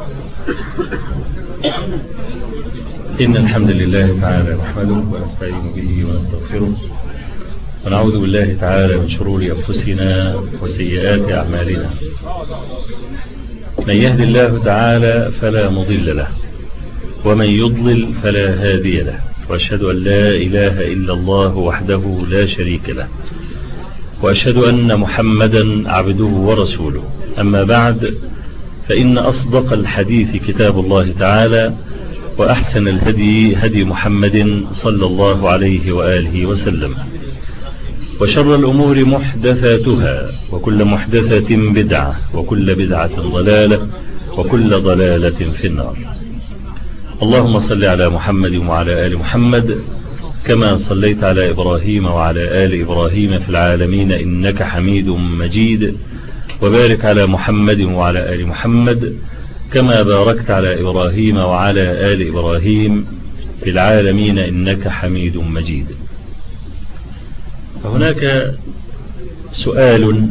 إن الحمد لله تعالى نحمده ونستعين به ونستغفره ونعوذ بالله تعالى من شرور أنفسنا وسيئات أعمالنا من يهد الله تعالى فلا مضل له ومن يضلل فلا هادي له وأشهد أن لا إله إلا الله وحده لا شريك له وأشهد أن محمدا عبده ورسوله أما بعد فإن أصدق الحديث كتاب الله تعالى وأحسن الهدي هدي محمد صلى الله عليه وآله وسلم وشر الأمور محدثاتها وكل محدثة بدعة وكل بدعة ضلالة وكل ضلالة في النار اللهم صل على محمد وعلى آل محمد كما صليت على إبراهيم وعلى آل إبراهيم في العالمين إنك حميد مجيد وبارك على محمد وعلى آل محمد كما باركت على إبراهيم وعلى آل إبراهيم في العالمين إنك حميد مجيد فهناك سؤال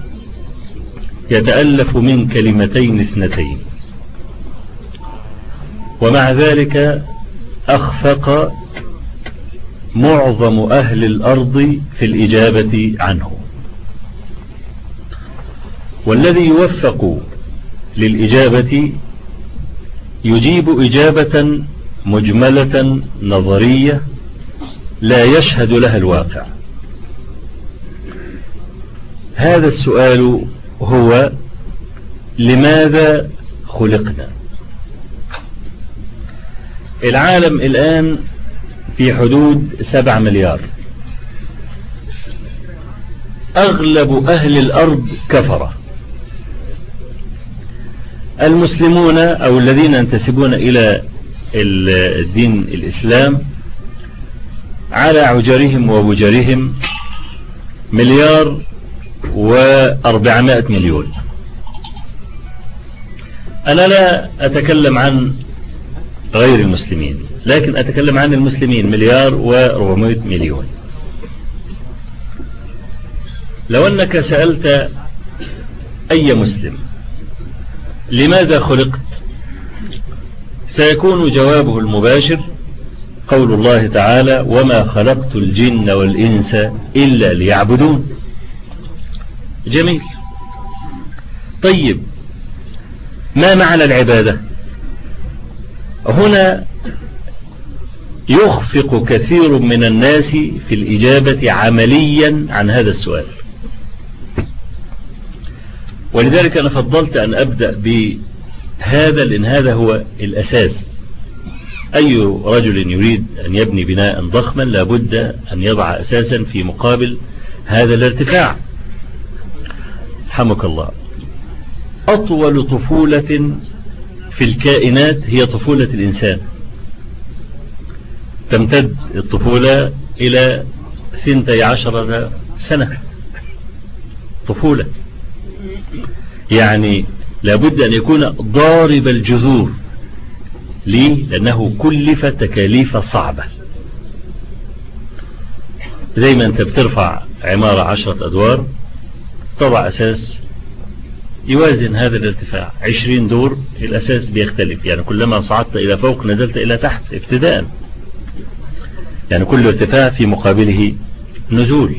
يتألف من كلمتين اثنتين ومع ذلك أخفق معظم أهل الأرض في الإجابة عنه والذي يوفق للإجابة يجيب إجابة مجملة نظرية لا يشهد لها الواقع هذا السؤال هو لماذا خلقنا العالم الآن في حدود سبع مليار أغلب أهل الأرض كفرة المسلمون أو الذين ينتسبون إلى الدين الإسلام على عجرهم وبجرهم مليار وأربعمائة مليون أنا لا أتكلم عن غير المسلمين لكن أتكلم عن المسلمين مليار وربعمائة مليون لو أنك سألت أي مسلم لماذا خلقت سيكون جوابه المباشر قول الله تعالى وما خلقت الجن والإنس إلا ليعبدون جميل طيب ما معنى العبادة هنا يخفق كثير من الناس في الإجابة عمليا عن هذا السؤال ولذلك أنا فضلت أن أبدأ بهذا لأن هذا هو الأساس أي رجل يريد أن يبني بناء ضخما لابد أن يضع أساسا في مقابل هذا الارتفاع حمك الله أطول طفولة في الكائنات هي طفولة الإنسان تمتد الطفولة إلى ثنتي عشرة سنة طفولة يعني لابد أن يكون ضارب الجذور ليه لأنه كلف تكاليف صعبة زي ما أنت بترفع عمارة عشرة أدوار تضع أساس يوازن هذا الارتفاع عشرين دور الأساس بيختلف يعني كلما صعدت إلى فوق نزلت إلى تحت ابتداء يعني كل ارتفاع في مقابله نزول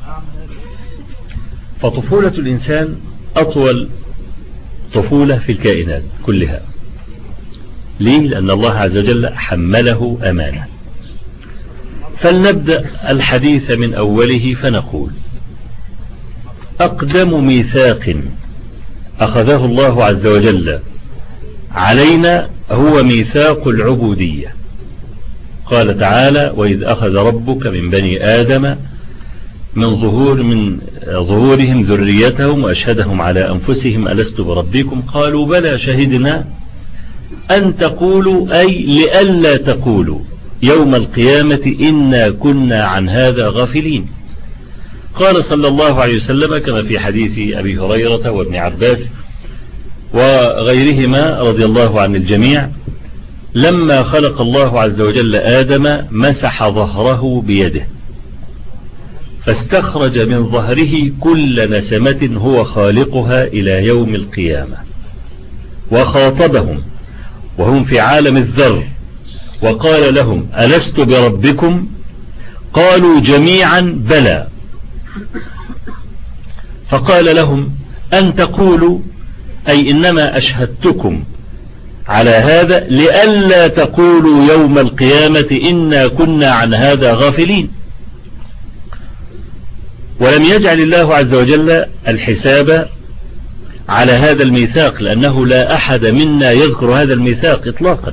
فطفولة الإنسان أطول طفولة في الكائنات كلها ليه لأن الله عز وجل حمله أمانة فلنبدأ الحديث من أوله فنقول أقدم ميثاق أخذه الله عز وجل علينا هو ميثاق العبودية قال تعالى وإذ أخذ ربك من بني آدم من ظهور من ظهورهم ذريتهم وأشهدهم على أنفسهم ألست بربكم قالوا بلى شهدنا أن تقولوا أي لئلا تقولوا يوم القيامة إنا كنا عن هذا غافلين قال صلى الله عليه وسلم كما في حديث أبي هريرة وابن عباس وغيرهما رضي الله عن الجميع لما خلق الله عز وجل آدم مسح ظهره بيده فاستخرج من ظهره كل نسمة هو خالقها إلى يوم القيامة وخاطبهم وهم في عالم الذر وقال لهم ألست بربكم قالوا جميعا بلى فقال لهم أن تقولوا أي إنما أشهدتكم على هذا لئلا تقولوا يوم القيامة إنا كنا عن هذا غافلين ولم يجعل الله عز وجل الحساب على هذا الميثاق لأنه لا أحد منا يذكر هذا الميثاق إطلاقا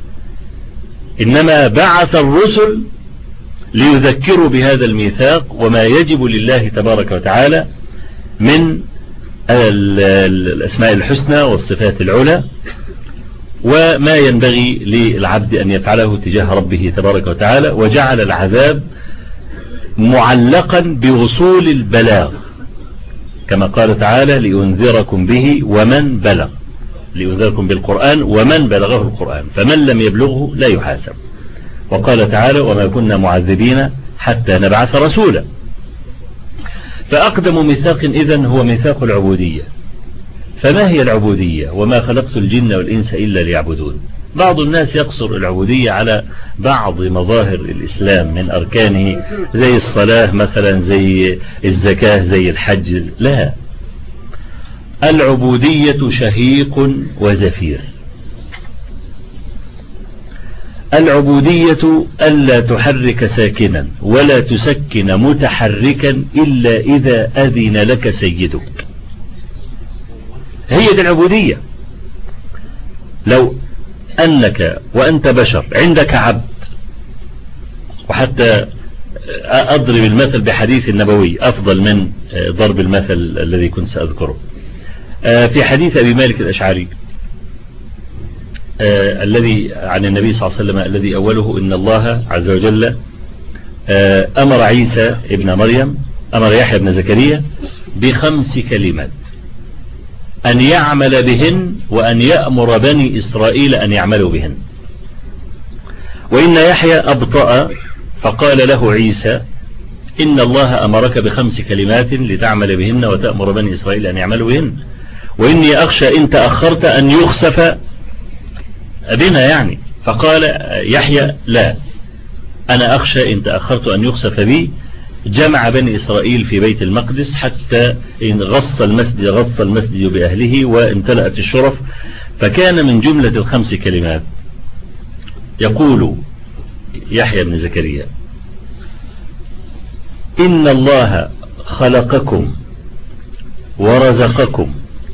إنما بعث الرسل ليذكروا بهذا الميثاق وما يجب لله تبارك وتعالى من الأسماء الحسنى والصفات العلى وما ينبغي للعبد أن يفعله تجاه ربه تبارك وتعالى وجعل العذاب معلقا بوصول البلاغ كما قال تعالى لأنذركم به ومن بلغ لأنذركم بالقرآن ومن بلغه القرآن فمن لم يبلغه لا يحاسب وقال تعالى وما كنا معذبين حتى نبعث رسولا فأقدم ميثاق إذن هو ميثاق العبودية فما هي العبودية وما خلقت الجن والإنس إلا ليعبدون بعض الناس يقصر العبودية على بعض مظاهر الإسلام من أركانه زي الصلاة مثلا زي الزكاة زي الحج لا العبودية شهيق وزفير العبودية ألا تحرك ساكنا ولا تسكن متحركا إلا إذا أذن لك سيدك هي دي العبودية لو أنك وأنت بشر عندك عبد وحتى أضرب المثل بحديث النبوي أفضل من ضرب المثل الذي كنت سأذكره في حديث أبي مالك الأشعري الذي عن النبي صلى الله عليه وسلم الذي أوله إن الله عز وجل أمر عيسى ابن مريم أمر يحيى بن زكريا بخمس كلمات أن يعمل بهن وأن يأمر بني إسرائيل أن يعملوا بهن وإن يحيى أبطأ فقال له عيسى إن الله أمرك بخمس كلمات لتعمل بهن وتأمر بني إسرائيل أن يعملوا بهن وإني أخشى إن تأخرت أن يخسف بنا يعني فقال يحيى لا أنا أخشى إن تأخرت أن يخسف بي جمع بني إسرائيل في بيت المقدس حتى إن غص المسجد غص المسجد بأهله وامتلأت الشرف فكان من جملة الخمس كلمات يقول يحيى بن زكريا إن الله خلقكم ورزقكم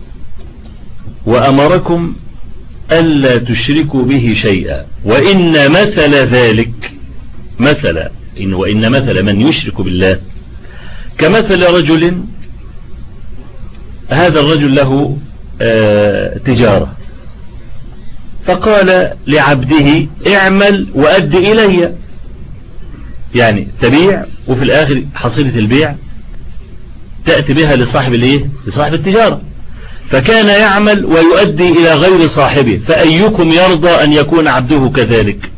وأمركم ألا تشركوا به شيئا وإن مثل ذلك مثل إن وإن مثل من يشرك بالله كمثل رجل هذا الرجل له آه تجارة فقال لعبده اعمل وأد إلي يعني تبيع وفي الآخر حصيلة البيع تأتي بها لصاحب الايه لصاحب التجارة فكان يعمل ويؤدي إلى غير صاحبه فأيكم يرضى أن يكون عبده كذلك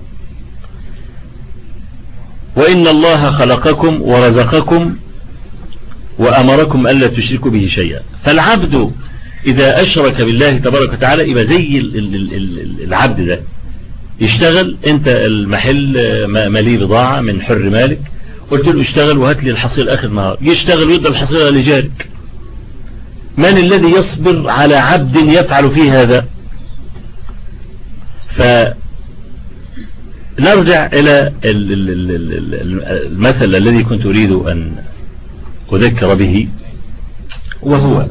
وإن الله خلقكم ورزقكم وأمركم ألا تشركوا به شيئا فالعبد إذا أشرك بالله تبارك وتعالى يبقى زي العبد ده يشتغل انت المحل مالي بضاعة من حر مالك قلت له اشتغل وهات لي الحصيل اخر نهار يشتغل ويدى الحصيلة لجارك من الذي يصبر على عبد يفعل فيه هذا فنرجع إلى المثل الذي كنت أريد أن أذكر به وهو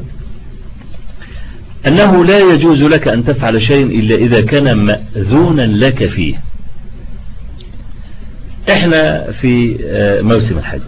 أنه لا يجوز لك أن تفعل شيء إلا إذا كان مأذونا لك فيه احنا في موسم الحج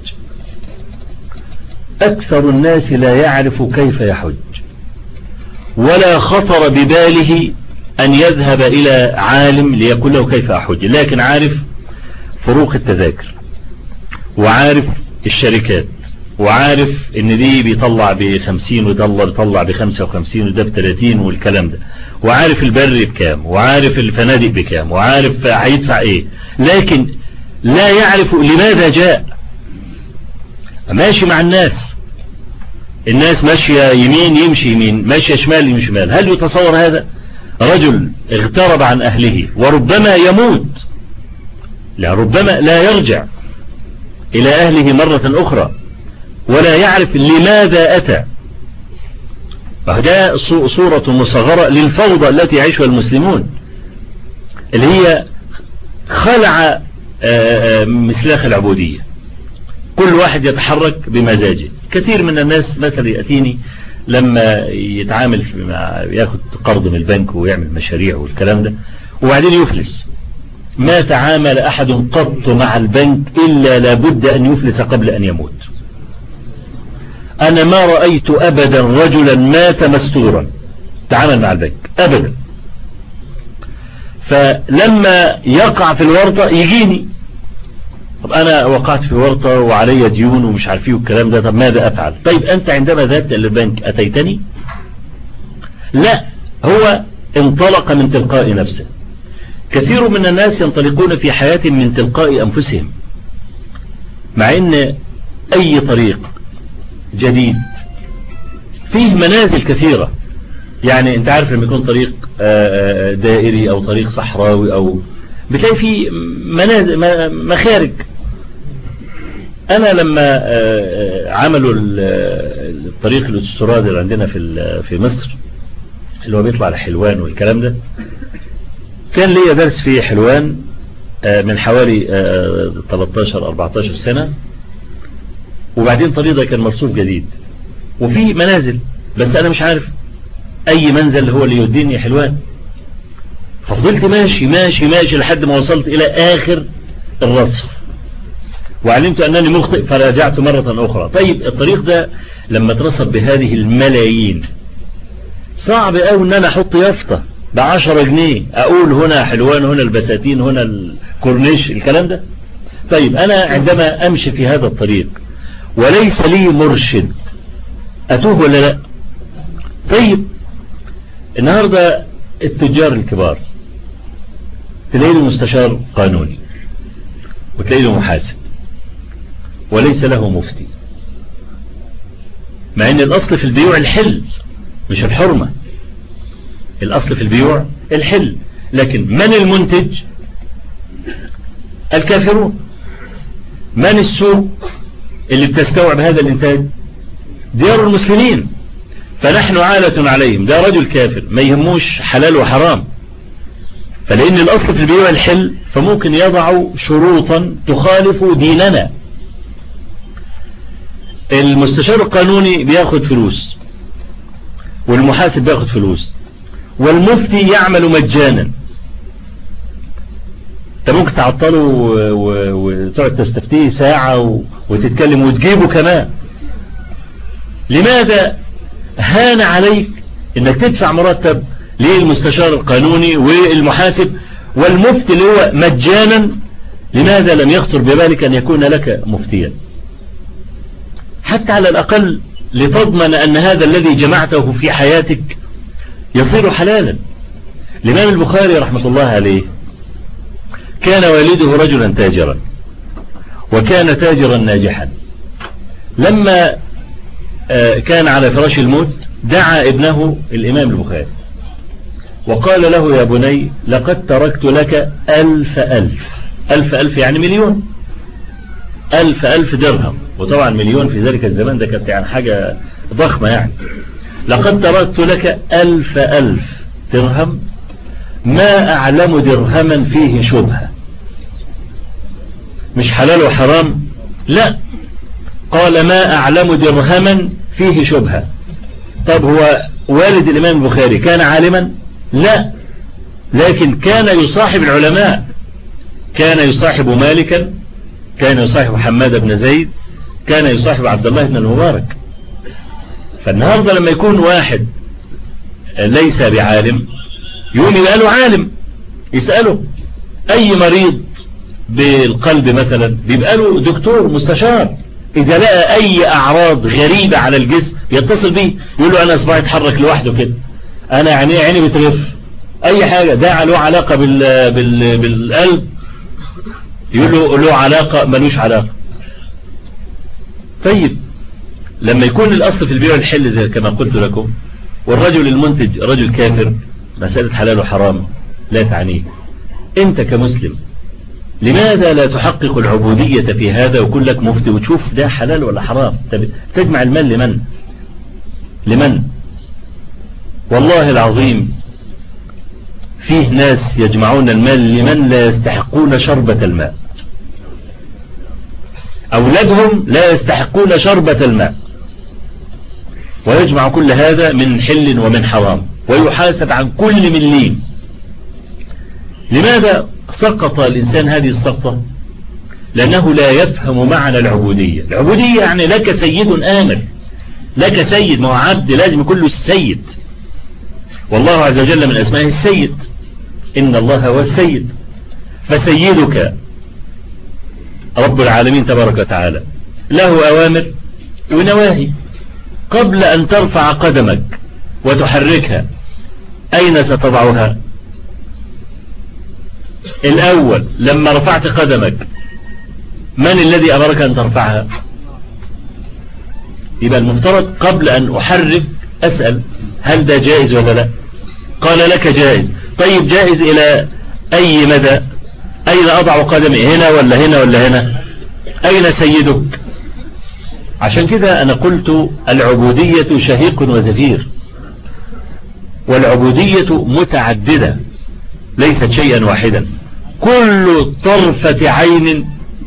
أكثر الناس لا يعرف كيف يحج ولا خطر بباله أن يذهب إلى عالم ليقول له كيف أحج لكن عارف فروق التذاكر وعارف الشركات وعارف ان دي بيطلع بخمسين وده بيطلع بخمسة وخمسين وده بثلاثين والكلام ده وعارف البر بكام وعارف الفنادق بكام وعارف هيدفع ايه لكن لا يعرف لماذا جاء ماشي مع الناس الناس ماشية يمين يمشي يمين ماشية شمال يمشي شمال هل يتصور هذا رجل اغترب عن أهله وربما يموت لا ربما لا يرجع إلى أهله مرة أخرى ولا يعرف لماذا أتى وهذا صورة مصغرة للفوضى التي يعيشها المسلمون اللي هي خلع مسلاخ العبودية كل واحد يتحرك بمزاجه كثير من الناس مثلا يأتيني لما يتعامل مع ياخد قرض من البنك ويعمل مشاريع والكلام ده وبعدين يفلس ما تعامل أحد قط مع البنك إلا لابد أن يفلس قبل أن يموت أنا ما رأيت أبدا رجلا مات مستورا تعامل مع البنك أبدا فلما يقع في الورطة يجيني طب أنا وقعت في ورطة وعلي ديون ومش عارفيه والكلام ده طب ماذا أفعل طيب أنت عندما ذهبت إلى البنك أتيتني لا هو انطلق من تلقاء نفسه كثير من الناس ينطلقون في حياة من تلقاء أنفسهم مع أن أي طريق جديد فيه منازل كثيرة يعني انت عارف لما يكون طريق دائري او طريق صحراوي او بتلاقي فيه منازل مخارج انا لما عملوا الطريق الاسترادي اللي عندنا في في مصر اللي هو بيطلع لحلوان والكلام ده كان ليا درس في حلوان من حوالي 13 14 سنة وبعدين طريق ده كان مرصوف جديد وفي منازل بس انا مش عارف اي منزل هو اللي يوديني حلوان ففضلت ماشي ماشي ماشي لحد ما وصلت الى اخر الرصف وعلمت انني مخطئ فراجعت مرة اخرى طيب الطريق ده لما اترصف بهذه الملايين صعب قوي ان انا احط يافطة بعشرة جنيه اقول هنا حلوان هنا البساتين هنا الكورنيش الكلام ده طيب انا عندما امشي في هذا الطريق وليس لي مرشد اتوه ولا لا طيب النهاردة التجار الكبار تلاقي له مستشار قانوني وتلاقي له محاسب وليس له مفتي مع ان الاصل في البيوع الحل مش الحرمة الاصل في البيوع الحل لكن من المنتج الكافرون من السوق اللي بتستوعب هذا الانتاج ديار المسلمين فنحن عالة عليهم ده رجل كافر ما يهموش حلال وحرام فلأن الأصل في البيوع الحل فممكن يضعوا شروطا تخالف ديننا المستشار القانوني بياخد فلوس والمحاسب بياخد فلوس والمفتي يعمل مجانا انت ممكن تعطله وتقعد تستفتيه ساعة وتتكلم وتجيبه كمان لماذا هان عليك انك تدفع مرتب للمستشار القانوني والمحاسب والمفتي اللي هو مجانا لماذا لم يخطر ببالك ان يكون لك مفتيا حتى على الاقل لتضمن ان هذا الذي جمعته في حياتك يصير حلالا الامام البخاري رحمة الله عليه كان والده رجلا تاجرا وكان تاجرا ناجحا لما كان على فراش الموت دعا ابنه الإمام البخاري وقال له يا بني لقد تركت لك ألف ألف ألف ألف يعني مليون ألف ألف درهم وطبعا مليون في ذلك الزمان ده كانت يعني حاجة ضخمة يعني لقد تركت لك ألف ألف درهم ما أعلم درهما فيه شبهة مش حلال وحرام لا قال ما أعلم درهما فيه شبهة طب هو والد الإمام البخاري كان عالما لا لكن كان يصاحب العلماء كان يصاحب مالكا كان يصاحب حماد بن زيد كان يصاحب عبد الله بن المبارك فالنهاردة لما يكون واحد ليس بعالم يقوم يبقى له عالم يسأله أي مريض بالقلب مثلا بيبقى له دكتور مستشار إذا لقى أي أعراض غريبة على الجسم يتصل بيه يقول له أنا أصبح يتحرك لوحده كده أنا يعني عيني بترف أي حاجة ده له علاقة بال... بال... بالقلب يقول له له علاقة ملوش علاقة طيب لما يكون الأصل في البيع الحل زي كما قلت لكم والرجل المنتج رجل كافر مسألة حلال وحرام لا تعنيه انت كمسلم لماذا لا تحقق العبودية في هذا وكل لك مفتي وتشوف ده حلال ولا حرام تجمع المال لمن لمن والله العظيم فيه ناس يجمعون المال لمن لا يستحقون شربة الماء أولادهم لا يستحقون شربة الماء ويجمع كل هذا من حل ومن حرام ويحاسب عن كل مليم لماذا سقط الإنسان هذه السقطة لأنه لا يفهم معنى العبودية العبودية يعني لك سيد آمر لك سيد ما هو عبد لازم يكون له السيد والله عز وجل من أسمائه السيد إن الله هو السيد فسيدك رب العالمين تبارك وتعالى له أوامر ونواهي قبل أن ترفع قدمك وتحركها أين ستضعها الأول لما رفعت قدمك من الذي أمرك أن ترفعها يبقى المفترض قبل أن أحرك أسأل هل ده جائز ولا لا قال لك جائز طيب جائز إلى أي مدى أين أضع قدمي هنا ولا هنا ولا هنا أين سيدك عشان كده أنا قلت العبودية شهيق وزفير والعبودية متعددة ليست شيئا واحدا كل طرفة عين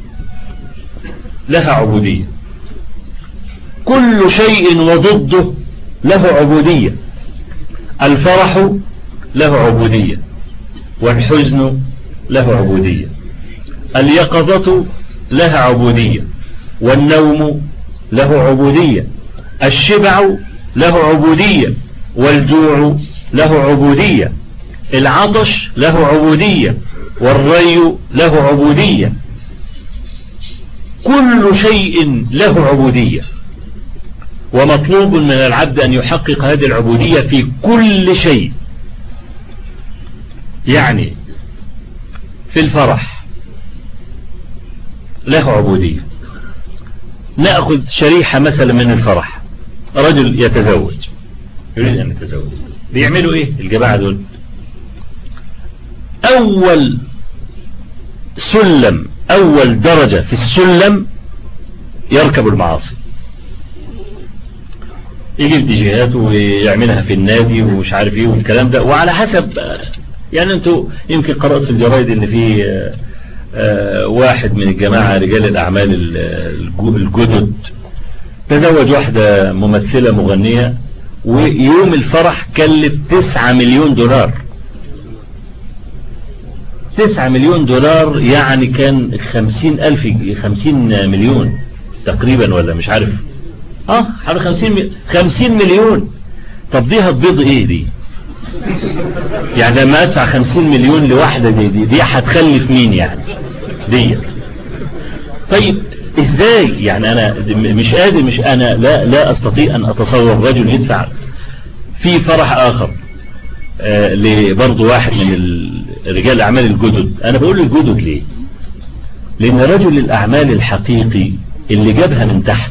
لها عبودية كل شيء وضده له عبودية الفرح له عبودية والحزن له عبودية اليقظة لها عبودية والنوم له عبودية الشبع له عبودية والجوع له عبودية العطش له عبودية والري له عبودية كل شيء له عبودية ومطلوب من العبد أن يحقق هذه العبودية في كل شيء يعني في الفرح له عبودية نأخذ شريحة مثلا من الفرح رجل يتزوج يريد أن يتزوج بيعملوا إيه الجماعة دول أول سلم أول درجة في السلم يركب المعاصي يجيب ديجيهات ويعملها في النادي ومش عارف ايه والكلام ده وعلى حسب يعني انتوا يمكن قرأت في الجرايد ان في واحد من الجماعة رجال الأعمال الجدد تزوج واحدة ممثلة مغنية ويوم الفرح كلف تسعة مليون دولار تسعة مليون دولار يعني كان خمسين ألف خمسين مليون تقريبا ولا مش عارف اه حوالي خمسين, خمسين مليون طب دي هتبيض ايه دي يعني لما ادفع خمسين مليون لواحدة دي دي, دي هتخلف مين يعني ديت طيب ازاي يعني انا مش قادر مش انا لا لا استطيع ان اتصور رجل يدفع في فرح اخر آه لبرضه واحد من رجال الاعمال الجدد انا بقول الجدد ليه لان رجل الاعمال الحقيقي اللي جابها من تحت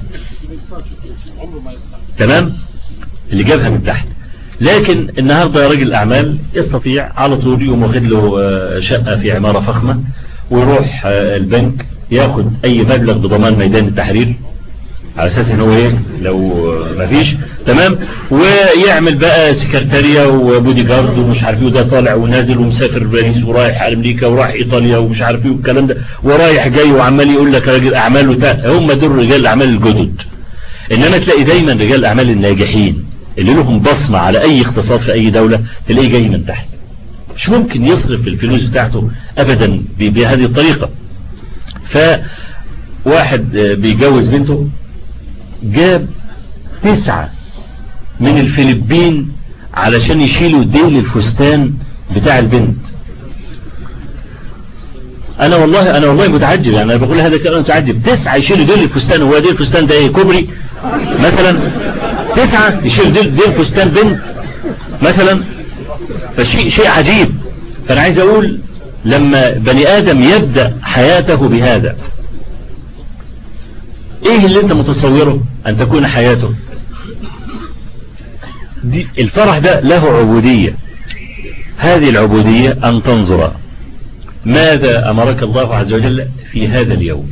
تمام اللي جابها من تحت لكن النهاردة يا راجل اعمال يستطيع على طول يوم واخد له شقة في عمارة فخمة ويروح البنك ياخد اي مبلغ بضمان ميدان التحرير على اساس ان هو ايه لو ما فيش تمام ويعمل بقى سكرتارية وبودي جارد ومش عارف ايه وده طالع ونازل ومسافر باريس ورايح امريكا ورايح ايطاليا ومش عارف ايه والكلام ده ورايح جاي وعمال يقول لك راجل اعمال وتا هم دول رجال الاعمال الجدد انما تلاقي دايما رجال الاعمال الناجحين اللي لهم بصمة على اي اقتصاد في اي دولة تلاقيه جاي من تحت مش ممكن يصرف الفلوس بتاعته ابدا بهذه الطريقة فواحد بيجوز بنته جاب تسعة من الفلبين علشان يشيلوا ديل الفستان بتاع البنت انا والله انا والله متعجب يعني انا بقول هذا كلام متعجب تسعة يشيلوا ديل الفستان هو ديل الفستان ده ايه كوبري مثلا تسعة يشيلوا ديل, ديل فستان بنت مثلا فشيء شيء عجيب فانا عايز اقول لما بني ادم يبدأ حياته بهذا ايه اللي انت متصوره ان تكون حياته دي الفرح ده له عبودية هذه العبودية أن تنظر ماذا أمرك الله عز وجل في هذا اليوم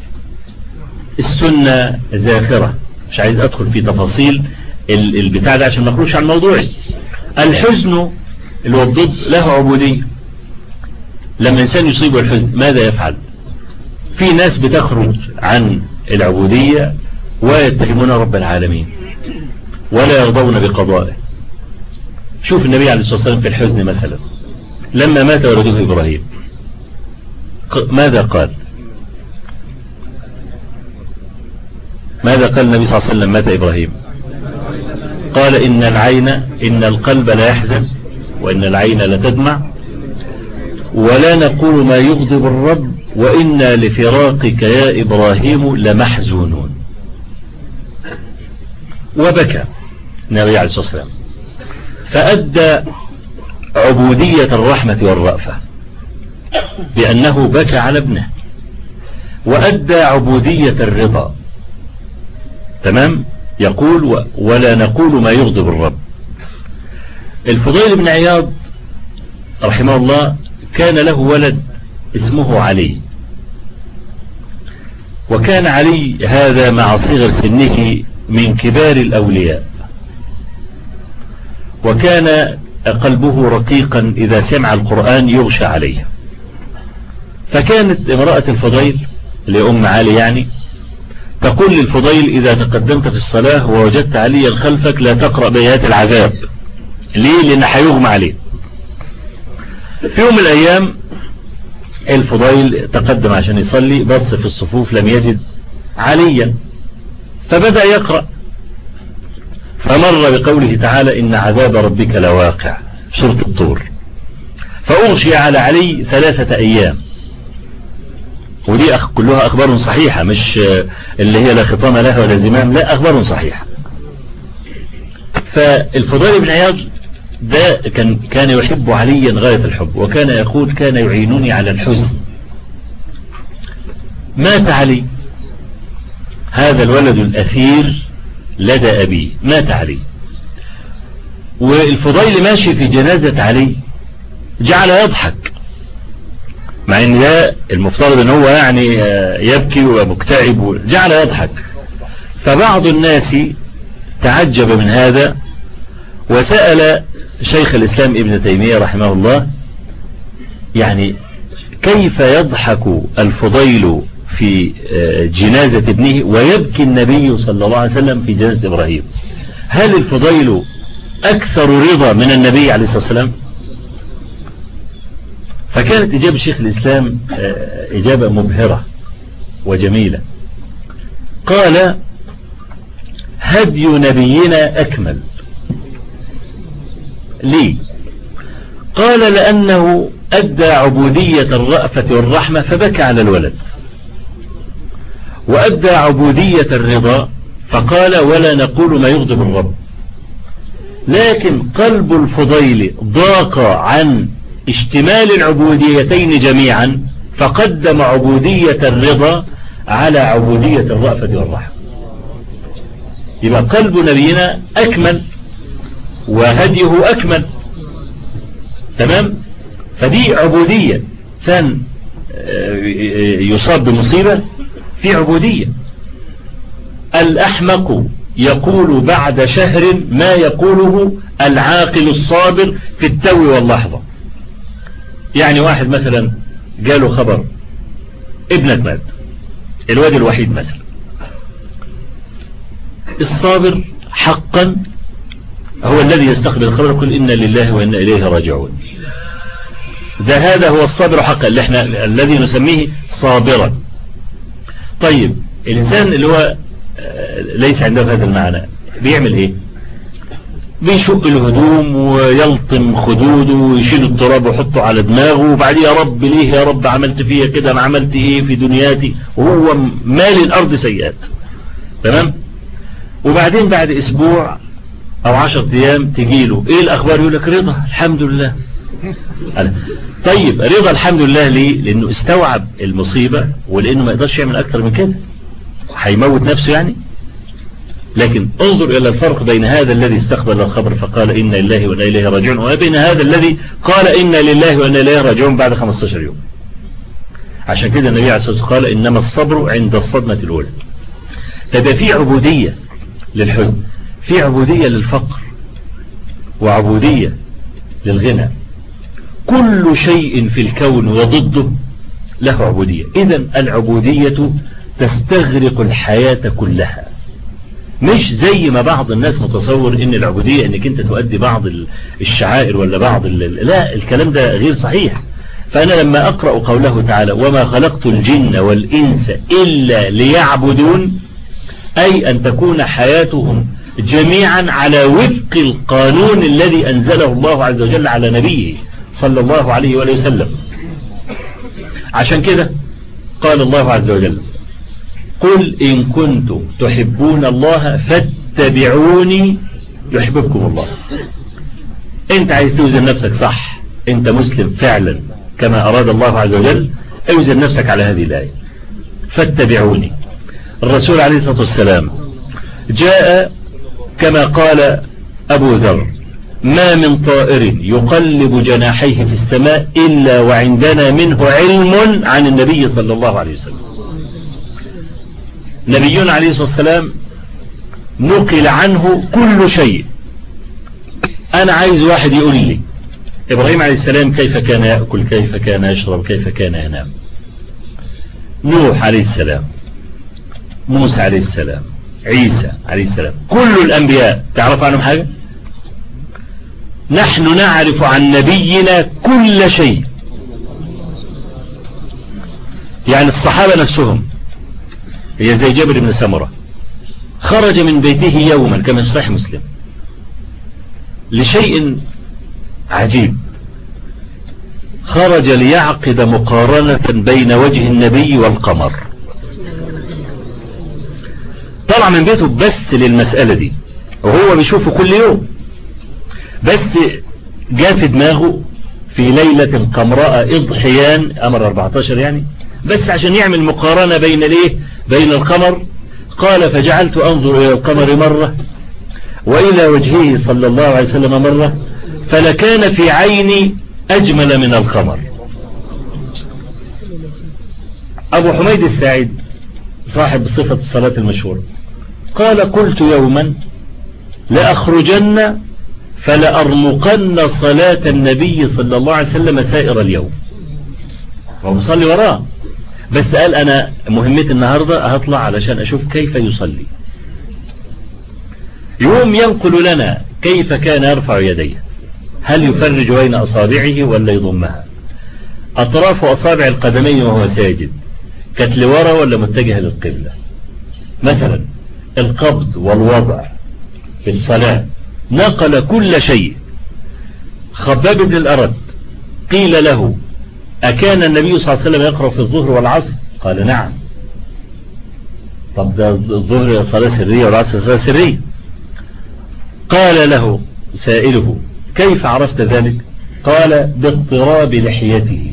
السنة زاخرة مش عايز أدخل في تفاصيل البتاع ده عشان ما نخرجش عن موضوعي الحزن الوضد له عبودية لما الإنسان يصيبه الحزن ماذا يفعل في ناس بتخرج عن العبودية ويتهمون رب العالمين ولا يرضون بقضائه شوف النبي عليه الصلاة والسلام في الحزن مثلا لما مات ولده إبراهيم ماذا قال ماذا قال النبي صلى الله عليه وسلم مات إبراهيم قال إن العين إن القلب لا يحزن وإن العين لتدمع ولا نقول ما يغضب الرب وإنا لفراقك يا إبراهيم لمحزونون وبكى النبي عليه الصلاة والسلام فأدى عبودية الرحمة والرأفة بأنه بكى على ابنه وأدى عبودية الرضا تمام يقول ولا نقول ما يغضب الرب الفضيل بن عياض رحمه الله كان له ولد اسمه علي وكان علي هذا مع صغر سنه من كبار الأولياء وكان قلبه رقيقا إذا سمع القرآن يغشى عليه فكانت امرأة الفضيل لأم علي يعني تقول للفضيل إذا تقدمت في الصلاة ووجدت عليا خلفك لا تقرأ بيات العذاب ليه لأن حيغمى عليه في يوم من الأيام الفضيل تقدم عشان يصلي بص في الصفوف لم يجد عليا فبدأ يقرأ فمر بقوله تعالى إن عذاب ربك لواقع سورة الطور فأغشي على علي ثلاثة أيام ودي أخ كلها أخبار صحيحة مش اللي هي لا خطام لها ولا زمام لا أخبار صحيحة فالفضيل بن عياض ده كان كان يحب عليا غاية الحب وكان يقول كان يعينني على الحزن مات علي هذا الولد الأثير لدى أبي مات علي والفضيل ماشي في جنازة علي جعل يضحك مع ان ده المفترض ان هو يعني يبكي ومكتئب جعل يضحك فبعض الناس تعجب من هذا وسأل شيخ الإسلام ابن تيمية رحمه الله يعني كيف يضحك الفضيل في جنازة ابنه ويبكي النبي صلى الله عليه وسلم في جنازة إبراهيم هل الفضيل أكثر رضا من النبي عليه الصلاة والسلام فكانت إجابة شيخ الإسلام إجابة مبهرة وجميلة قال هدي نبينا أكمل ليه قال لأنه أدى عبودية الرأفة والرحمة فبكى على الولد وأدى عبودية الرضا فقال ولا نقول ما يغضب الرب لكن قلب الفضيل ضاق عن اشتمال العبوديتين جميعا فقدم عبودية الرضا على عبودية الرأفة والرحمة يبقى قلب نبينا أكمل وهديه أكمل تمام فدي عبودية إنسان يصاب بمصيبة في عبودية الأحمق يقول بعد شهر ما يقوله العاقل الصابر في التو واللحظة يعني واحد مثلا جاله خبر ابنك مات الواد الوحيد مثلا الصابر حقا هو الذي يستقبل الخبر يقول إنا لله وإنا إليه راجعون ده هذا هو الصابر حقا اللي احنا الذي نسميه صابرا طيب الإنسان اللي هو ليس عنده هذا المعنى بيعمل ايه بيشق الهدوم ويلطم خدوده ويشيل التراب ويحطه على دماغه وبعدين يا رب ليه يا رب عملت فيا كده انا عملت ايه في دنياتي وهو مال الارض سيئات تمام وبعدين بعد اسبوع او عشر ايام تجيله ايه الاخبار يقول لك رضا الحمد لله طيب رضا الحمد لله ليه لانه استوعب المصيبة ولانه ما يقدرش يعمل اكتر من كده هيموت نفسه يعني لكن انظر إلى الفرق بين هذا الذي استقبل الخبر فقال إنا لله وإنا إليه راجعون وبين هذا الذي قال إنا لله وإنا إليه راجعون بعد 15 يوم عشان كده النبي عليه الصلاة والسلام قال إنما الصبر عند الصدمة الأولى فده في عبودية للحزن في عبودية للفقر وعبودية للغنى كل شيء في الكون وضده له عبودية إذا العبودية تستغرق الحياة كلها مش زي ما بعض الناس متصور ان العبودية انك انت تؤدي بعض الشعائر ولا بعض لا الكلام ده غير صحيح فأنا لما أقرأ قوله تعالى وما خلقت الجن والإنس إلا ليعبدون أي أن تكون حياتهم جميعا على وفق القانون الذي أنزله الله عز وجل على نبيه صلى الله عليه وآله وسلم عشان كده قال الله عز وجل قل إن كنتم تحبون الله فاتبعوني يحببكم الله انت عايز توزن نفسك صح انت مسلم فعلا كما أراد الله عز وجل اوزن نفسك على هذه الآية فاتبعوني الرسول عليه الصلاة والسلام جاء كما قال أبو ذر ما من طائر يقلب جناحيه في السماء إلا وعندنا منه علم عن النبي صلى الله عليه وسلم نبينا عليه الصلاة والسلام نقل عنه كل شيء أنا عايز واحد يقول لي إبراهيم عليه السلام كيف كان يأكل كيف كان يشرب كيف كان ينام نوح عليه السلام موسى عليه السلام عيسى عليه السلام كل الأنبياء تعرف عنهم حاجة نحن نعرف عن نبينا كل شيء يعني الصحابة نفسهم هي زي جابر بن سمرة خرج من بيته يوما كما صحيح مسلم لشيء عجيب خرج ليعقد مقارنة بين وجه النبي والقمر طلع من بيته بس للمسألة دي وهو بيشوفه كل يوم بس جاء في دماغه في ليلة قمراء اضحيان امر 14 يعني بس عشان يعمل مقارنة بين الايه بين القمر قال فجعلت انظر الى القمر مرة والى وجهه صلى الله عليه وسلم مرة فلكان في عيني أجمل من الخمر أبو حميد السعيد صاحب صفة الصلاة المشهورة قال قلت يوما لأخرجن فلأرمقن صلاة النبي صلى الله عليه وسلم سائر اليوم ومصلي وراه بس قال أنا مهمتي النهاردة هطلع علشان أشوف كيف يصلي يوم ينقل لنا كيف كان يرفع يديه هل يفرج بين أصابعه ولا يضمها أطراف أصابع القدمين وهو ساجد كانت لورا ولا متجهة للقبلة مثلا القبض والوضع في الصلاة نقل كل شيء خباب بن الأرد قيل له أكان النبي صلى الله عليه وسلم يقرأ في الظهر والعصر قال نعم طب ده الظهر صلاة سرية والعصر صلاة سرية قال له سائله كيف عرفت ذلك قال باضطراب لحيته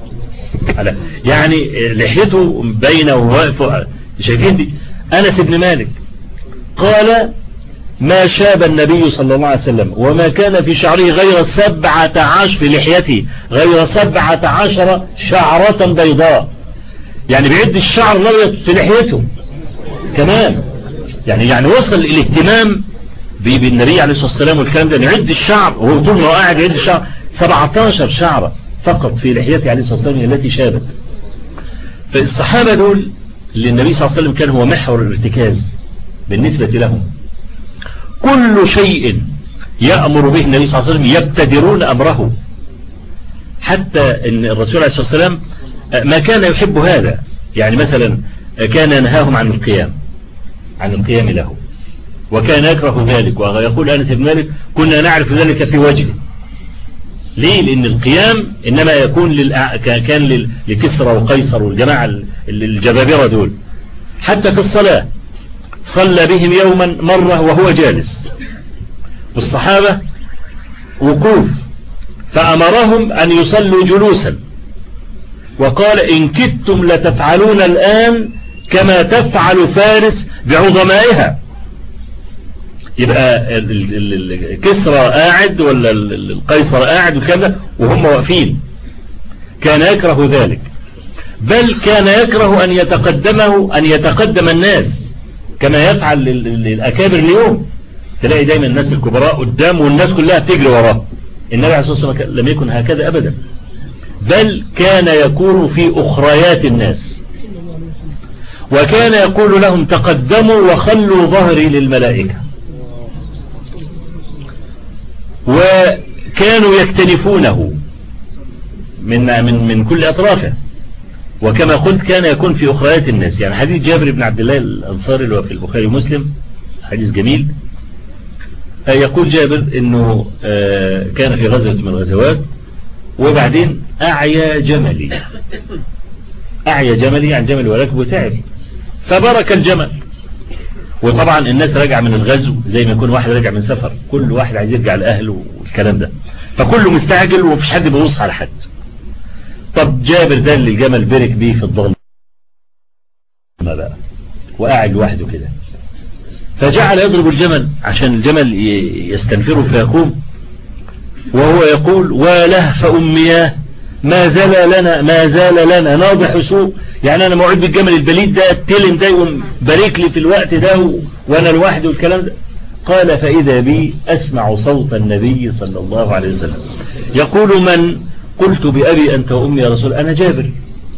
يعني لحيته بينه وواقف شايفين دي أنس بن مالك قال ما شاب النبي صلى الله عليه وسلم وما كان في شعره غير سبعة عشر في لحيته غير سبعة عشر شعرة بيضاء يعني بيعد الشعر الأبيض في لحيته كمان يعني يعني وصل الاهتمام بالنبي عليه الصلاة والسلام والكلام ده نعد الشعر وهو طول ما هو قاعد يعد الشعر 17 شعرة فقط في لحيته عليه الصلاة والسلام التي شابت فالصحابة دول اللي النبي صلى الله عليه وسلم كان هو محور الارتكاز بالنسبة لهم كل شيء يأمر به النبي صلى الله عليه وسلم يبتدرون أمره حتى ان الرسول عليه الصلاة والسلام ما كان يحب هذا يعني مثلا كان ينهاهم عن القيام عن القيام له وكان يكره ذلك ويقول أنس بن مالك كنا نعرف ذلك في وجهه ليه لأن القيام إنما يكون للأ... كان لكسرى وقيصر والجماعة الجبابرة دول حتى في الصلاة صلى بهم يوما مرة وهو جالس والصحابة وقوف فأمرهم أن يصلوا جلوسا وقال إن كدتم لتفعلون الآن كما تفعل فارس بعظمائها يبقى كسرى قاعد ولا القيصر قاعد وكذا وهم واقفين كان يكره ذلك بل كان يكره أن يتقدمه أن يتقدم الناس كما يفعل الأكابر اليوم تلاقي دايما الناس الكبراء قدام والناس كلها تجري وراه النبي عليه الصلاة والسلام لم يكن هكذا أبدا بل كان يكون في أخريات الناس وكان يقول لهم تقدموا وخلوا ظهري للملائكة وكانوا يكتنفونه من من من كل أطرافه وكما قلت كان يكون في أخريات الناس يعني حديث جابر بن عبد الله الأنصاري اللي هو في البخاري ومسلم حديث جميل يقول جابر انه كان في غزوة من الغزوات وبعدين اعيا جملي اعيا جملي عن جمل وركبه تعب فبرك الجمل وطبعا الناس راجع من الغزو زي ما يكون واحد راجع من سفر كل واحد عايز يرجع لأهله والكلام ده فكله مستعجل ومفيش حد بيبص على حد طب جابر ده اللي الجمل برك بيه في الظلم بقى وقاعد لوحده كده فجعل يضرب الجمل عشان الجمل يستنفره فيقوم وهو يقول ولهف أمياه ما زال لنا ما زال لنا ناضح سوء يعني أنا موعد بالجمل البليد ده التلم ده يقوم بارك لي في الوقت ده وأنا لوحدي والكلام ده قال فإذا بي أسمع صوت النبي صلى الله عليه وسلم يقول من قلت بأبي أنت وأمي يا رسول أنا جابر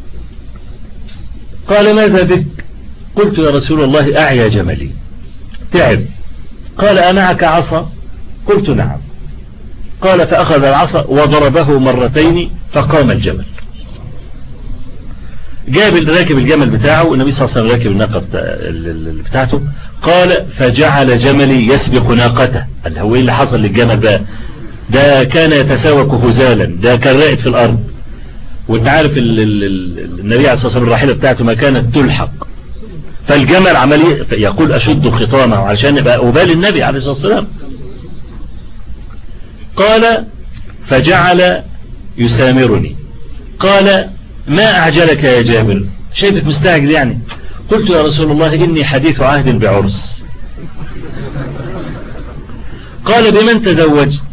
قال ماذا بك قلت يا رسول الله أعيا جملي تعب قال أمعك عصا قلت نعم قال فأخذ العصا وضربه مرتين فقام الجمل جاب راكب الجمل بتاعه والنبي صلى الله عليه وسلم راكب الناقة بتاعته قال فجعل جملي يسبق ناقته قال هو ايه اللي حصل للجمل بقى ده كان يتساوك هزالا ده كان راقد في الأرض وانت عارف النبي عليه الصلاة والسلام الراحلة بتاعته ما كانت تلحق فالجمل عمل يقول أشد خطامه علشان يبقى أبال النبي عليه الصلاة والسلام قال فجعل يسامرني قال ما أعجلك يا جابر شايفك مستعجل يعني قلت يا رسول الله إني حديث عهد بعرس قال بمن تزوجت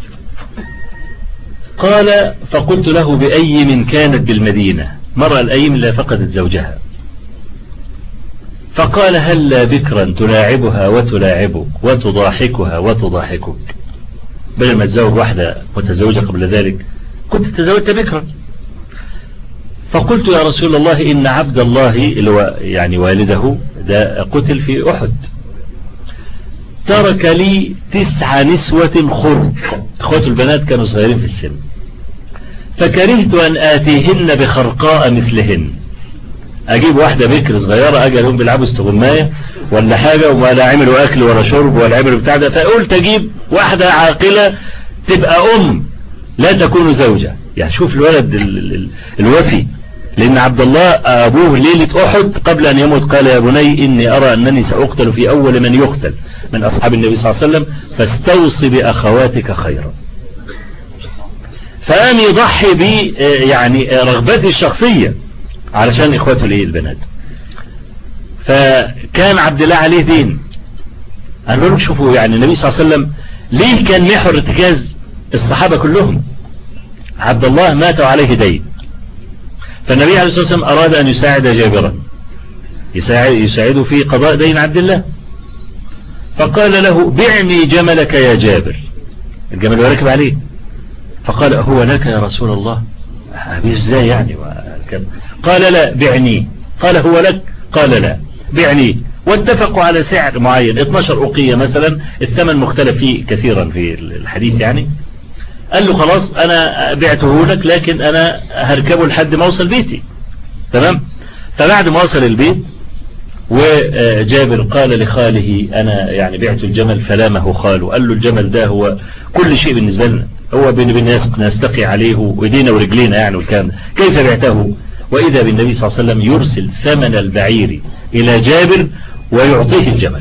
قال فقلت له بأي من كانت بالمدينة مرأة الأيم لا فقدت زوجها فقال هل بكرا تلاعبها وتلاعبك وتضاحكها وتضاحكك بدل ما تزوج واحدة متزوجة قبل ذلك كنت تزوجت بكرا فقلت يا رسول الله إن عبد الله اللي هو يعني والده ده قتل في أحد ترك لي تسع نسوة خرق اخوات البنات كانوا صغيرين في السن فكرهت أن آتيهن بخرقاء مثلهن اجيب واحدة بكر صغيرة اجي لهم بيلعبوا استغماية ولا حاجة ولا عملوا اكل ولا شرب ولا عملوا بتاع ده فقلت اجيب واحدة عاقلة تبقى ام لا تكون زوجة يعني شوف الولد ال ال الوفي لان عبد الله ابوه ليلة احد قبل ان يموت قال يا بني اني ارى انني ساقتل في اول من يقتل من اصحاب النبي صلى الله عليه وسلم فاستوصي باخواتك خيرا فقام يضحي ب يعني رغبتي الشخصية علشان اخواته الايه البنات فكان عبد الله عليه دين قال لهم شوفوا يعني النبي صلى الله عليه وسلم ليه كان محور ارتكاز الصحابة كلهم عبد الله مات عليه دين فالنبي عليه الصلاة والسلام أراد أن يساعد جابرا يساعد يساعده في قضاء دين عبد الله فقال له بعني جملك يا جابر الجمل وركب عليه فقال هو لك يا رسول الله أبي ازاي يعني قال لا بعني قال هو لك قال لا بعني واتفقوا على سعر معين 12 أقية مثلا الثمن مختلف فيه كثيرا في الحديث يعني قال له خلاص أنا بعته لك لكن أنا هركبه لحد ما أوصل بيتي تمام فبعد ما وصل البيت وجابر قال لخاله أنا يعني بعت الجمل فلامه خاله قال له الجمل ده هو كل شيء بالنسبة لنا هو نستقي عليه وإيدينا ورجلينا يعني والكلام كيف بعته وإذا بالنبي صلى الله عليه وسلم يرسل ثمن البعير إلى جابر ويعطيه الجمل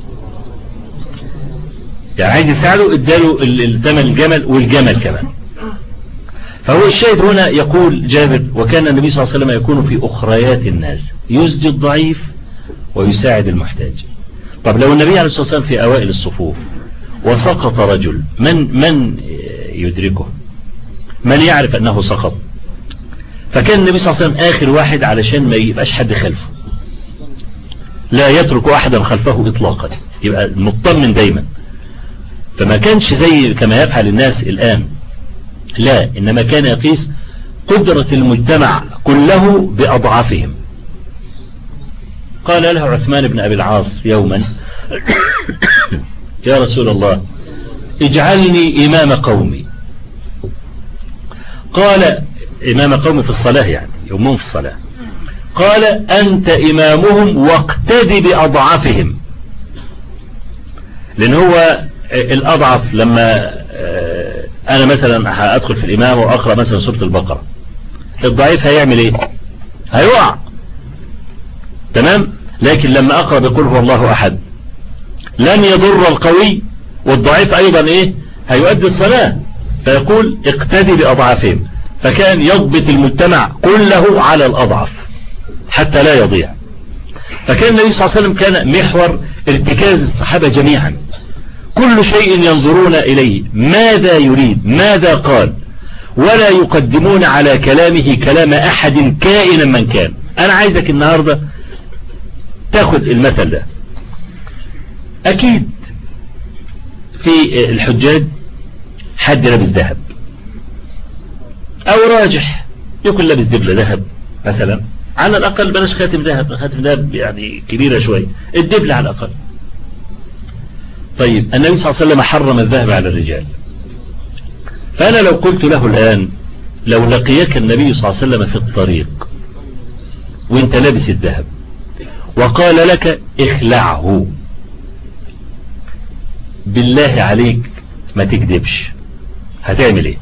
يعني عايز يساعده اداله الثمن الجمل والجمل كمان فهو الشاهد هنا يقول جابر وكان النبي صلى الله عليه وسلم يكون في أخريات الناس يسجد الضعيف ويساعد المحتاج طب لو النبي عليه الصلاة والسلام في أوائل الصفوف وسقط رجل من من يدركه من يعرف أنه سقط فكان النبي صلى الله عليه وسلم آخر واحد علشان ما يبقاش حد خلفه لا يترك أحدا خلفه إطلاقا يبقى مطمن دايما فما كانش زي كما يفعل الناس الآن لا إنما كان يقيس قدرة المجتمع كله بأضعافهم قال له عثمان بن أبي العاص يوما يا رسول الله اجعلني إمام قومي قال إمام قومي في الصلاة يعني يومهم في الصلاة قال أنت إمامهم واقتدي بأضعافهم لأن هو الأضعف لما أنا مثلا هأدخل في الإمام وأقرأ مثلا سورة البقرة الضعيف هيعمل إيه هيقع تمام لكن لما أقرأ بقول هو الله أحد لن يضر القوي والضعيف أيضا إيه هيؤدي الصلاة فيقول اقتدي بأضعافهم فكان يضبط المجتمع كله على الأضعف حتى لا يضيع فكان النبي صلى الله عليه وسلم كان محور ارتكاز الصحابة جميعا كل شيء ينظرون إليه ماذا يريد ماذا قال ولا يقدمون على كلامه كلام أحد كائنا من كان أنا عايزك النهاردة تاخد المثل ده أكيد في الحجاج حد لابس ذهب أو راجح يكون لابس دبلة ذهب مثلا على الأقل بلاش خاتم ذهب خاتم ذهب يعني كبيرة شوية الدبلة على الأقل طيب النبي صلى الله عليه وسلم حرم الذهب على الرجال فأنا لو قلت له الآن لو لقيك النبي صلى الله عليه وسلم في الطريق وانت لابس الذهب وقال لك اخلعه بالله عليك ما تكذبش هتعمل ايه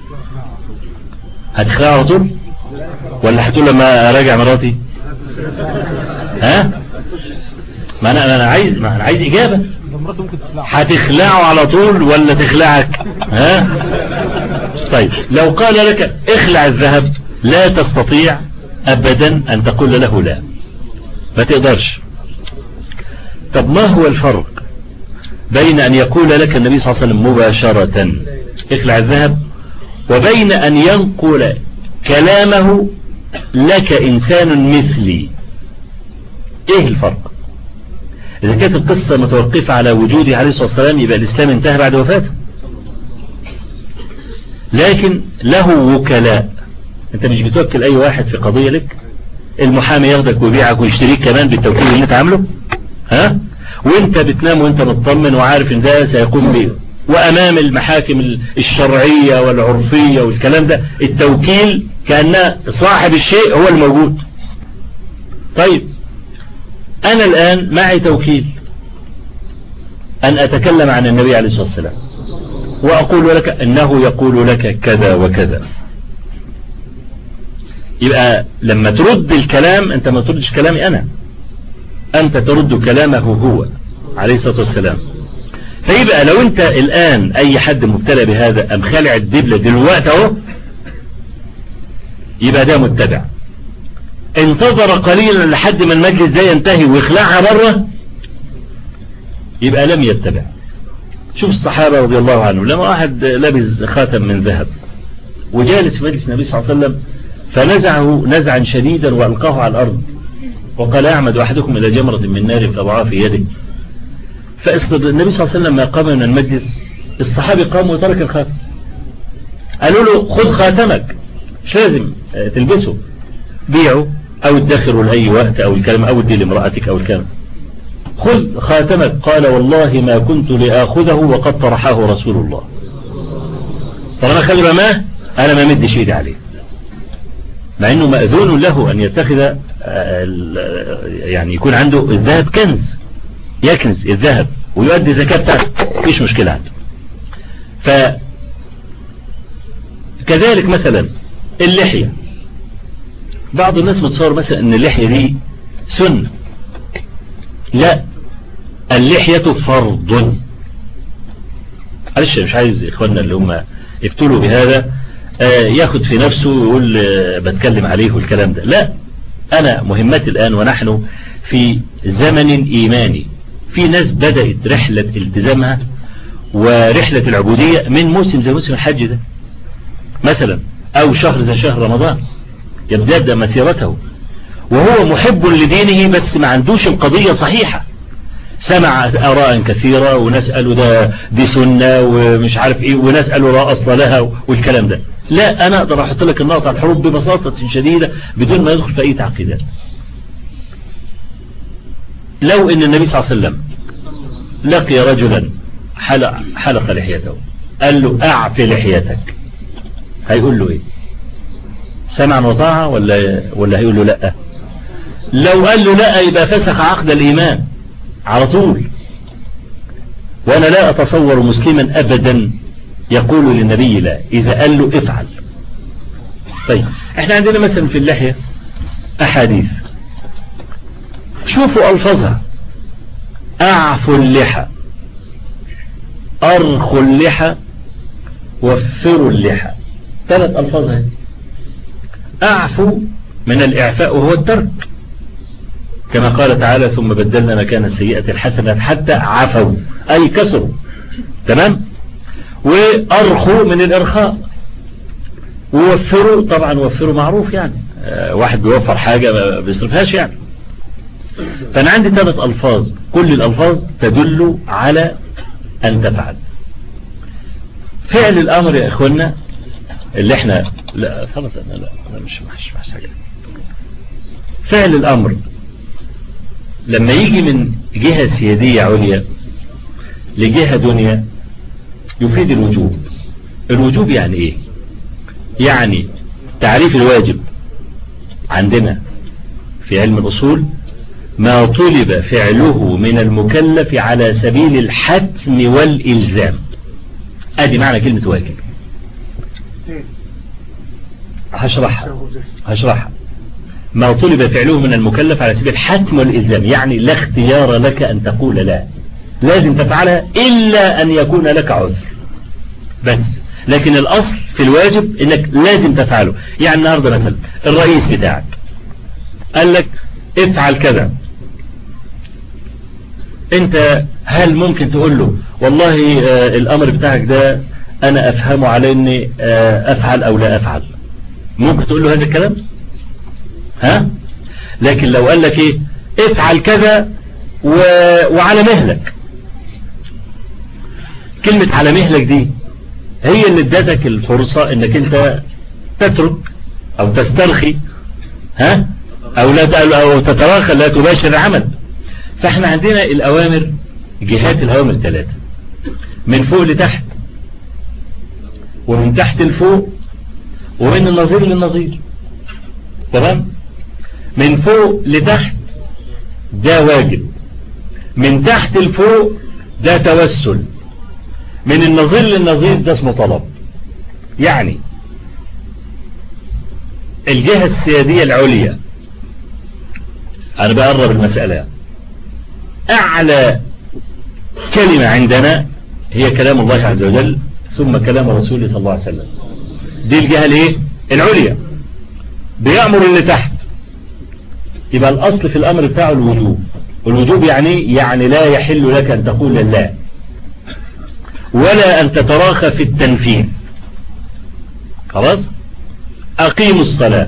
هتخلعه على طول ولا هتقول لما راجع مراتي ها ما انا ما انا عايز ما انا عايز اجابه هتخلعه على طول ولا تخلعك ها طيب لو قال لك اخلع الذهب لا تستطيع ابدا ان تقول له لا ما تقدرش طب ما هو الفرق بين ان يقول لك النبي صلى الله عليه وسلم مباشرة اخلع الذهب وبين ان ينقل كلامه لك انسان مثلي ايه الفرق إذا كانت القصة متوقفة على وجوده عليه الصلاة والسلام يبقى الإسلام انتهى بعد وفاته لكن له وكلاء أنت مش بتوكل أي واحد في قضية لك المحامي ياخدك ويبيعك ويشتريك كمان بالتوكيل اللي انت عامله ها وانت بتنام وانت مطمن وعارف ان ده سيقوم به وامام المحاكم الشرعية والعرفية والكلام ده التوكيل كأن صاحب الشيء هو الموجود طيب أنا الآن معي توكيل أن أتكلم عن النبي عليه الصلاة والسلام وأقول لك أنه يقول لك كذا وكذا يبقى لما ترد الكلام أنت ما تردش كلامي أنا أنت ترد كلامه هو عليه الصلاة والسلام فيبقى لو أنت الآن أي حد مبتلى بهذا أم خلع الدبلة دلوقتي اهو يبقى ده متبع انتظر قليلا لحد ما المجلس ده ينتهي ويخلعها بره يبقى لم يتبع شوف الصحابة رضي الله عنهم لما واحد لابس خاتم من ذهب وجالس في مجلس النبي صلى الله عليه وسلم فنزعه نزعا شديدا وألقاه على الأرض وقال أعمد أحدكم إلى جمرة من نار فضعها في يده فالنبي صلى الله عليه وسلم لما قام من المجلس الصحابي قام وترك الخاتم قالوا له خذ خاتمك مش لازم تلبسه بيعه او ادخره لأي وقت او الكلام او ادي لامرأتك او الكلام خذ خاتمك قال والله ما كنت لآخذه وقد طرحه رسول الله طالما خلي ما انا ما مدش ايدي عليه مع انه مأذون له ان يتخذ يعني يكون عنده الذهب كنز يكنز الذهب ويؤدي زكاة بتاعته مفيش مشكلة عنده ف كذلك مثلا اللحية بعض الناس متصور مثلا ان اللحية دي سنة لا اللحية فرض معلش مش عايز اخواننا اللي هم ابتلوا بهذا ياخد في نفسه ويقول بتكلم عليه والكلام ده لا انا مهمتي الان ونحن في زمن ايماني في ناس بدأت رحلة التزامها ورحلة العبودية من موسم زي موسم الحج ده مثلا او شهر زي شهر رمضان يبدأ مسيرته وهو محب لدينه بس ما عندوش القضية صحيحة سمع آراء كثيرة وناس قالوا ده دي سنة ومش عارف ايه وناس قالوا لا أصل لها والكلام ده لا أنا أقدر أحط لك النقطة على الحروب ببساطة شديدة بدون ما يدخل في أي تعقيدات لو ان النبي صلى الله عليه وسلم لقي رجلا حلق, حلق لحيته قال له اعفي لحيتك هيقول له ايه سمعا وطاعة ولا, ولا هيقول له لا لو قال له لا يبقى فسخ عقد الايمان على طول وانا لا اتصور مسلما ابدا يقول للنبي لا اذا قال له افعل طيب احنا عندنا مثلا في اللحية احاديث شوفوا ألفظها أعفوا اللحى أرخوا اللحى وفروا اللحى ثلاث ألفاظ أعفوا من الإعفاء وهو الترك كما قال تعالى ثم بدلنا مكان السيئة الحسنة حتى عفوا أي كسروا تمام وأرخوا من الإرخاء ووفروا طبعا وفروا معروف يعني واحد بيوفر حاجة ما بيصرفهاش يعني فأنا عندي ثلاث ألفاظ كل الألفاظ تدل على أن تفعل فعل الأمر يا إخوانا اللي احنا لا خلاص أنا لا أنا مش مش مش حاجة فعل الأمر لما يجي من جهة سيادية عليا لجهة دنيا يفيد الوجوب الوجوب يعني ايه يعني تعريف الواجب عندنا في علم الأصول ما طلب فعله من المكلف على سبيل الحتم والإلزام ادي معنى كلمة واجب هشرحها هشرحها ما طلب فعله من المكلف على سبيل الحتم والإلزام يعني لا اختيار لك أن تقول لا لازم تفعلها إلا أن يكون لك عذر بس لكن الأصل في الواجب إنك لازم تفعله يعني النهاردة مثلا الرئيس بتاعك قال لك افعل كذا انت هل ممكن تقول له والله آه الامر بتاعك ده انا افهمه على اني آه افعل او لا افعل ممكن تقول له هذا الكلام ها لكن لو قال لك ايه افعل كذا و... وعلى مهلك كلمة على مهلك دي هي اللي ادتك الفرصة انك انت تترك او تسترخي ها او لا او تتراخى لا تباشر العمل فاحنا عندنا الاوامر جهات الاوامر ثلاثة من فوق لتحت ومن تحت لفوق ومن النظير للنظير تمام من فوق لتحت ده واجب من تحت لفوق ده توسل من النظير للنظير ده اسمه طلب يعني الجهة السيادية العليا انا بقرب المسألة اعلى كلمة عندنا هي كلام الله عز وجل ثم كلام رسوله صلى الله عليه وسلم دي الجهة الايه العليا بيأمر اللي تحت يبقى الاصل في الامر بتاعه الوجوب الوجوب يعني يعني لا يحل لك ان تقول لا ولا ان تتراخى في التنفيذ خلاص اقيموا الصلاة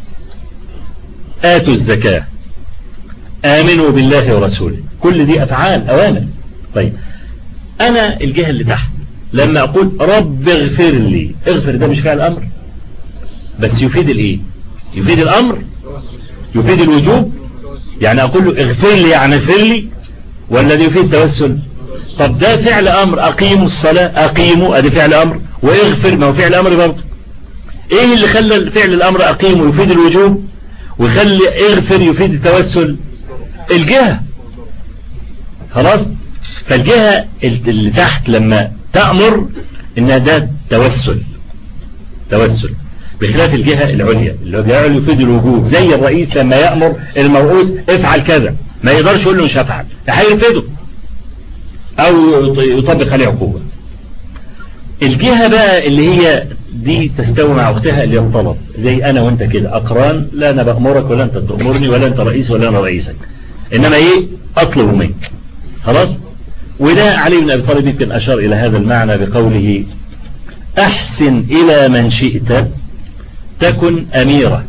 اتوا الزكاة امنوا بالله ورسوله كل دي افعال اوامر طيب انا الجهة اللي تحت لما اقول رب اغفر لي اغفر ده مش فعل امر بس يفيد الايه يفيد الامر يفيد الوجوب يعني اقول له اغفر لي يعني اغفر لي ولا ده يفيد توسل طب ده فعل امر اقيموا الصلاة اقيموا ادي فعل امر واغفر ما هو فعل امر برضه ايه اللي خلى فعل الامر اقيموا يفيد الوجوب ويخلي اغفر يفيد التوسل الجهة خلاص فالجهة اللي تحت لما تأمر انها ده توسل توسل بخلاف الجهة العليا اللي هو بيعمل يفيد الوجوب زي الرئيس لما يأمر المرؤوس افعل كذا ما يقدرش يقول له مش هفعل هيرفضه او يطبق عليه عقوبة الجهة بقى اللي هي دي تستوي مع اختها اللي الطلب زي انا وانت كده اقران لا انا بأمرك ولا انت تأمرني ولا انت رئيس ولا انا رئيسك انما ايه اطلب منك خلاص وده علي بن أبي طالب يمكن أشار إلى هذا المعنى بقوله أحسن إلى من شئت تكن أميرة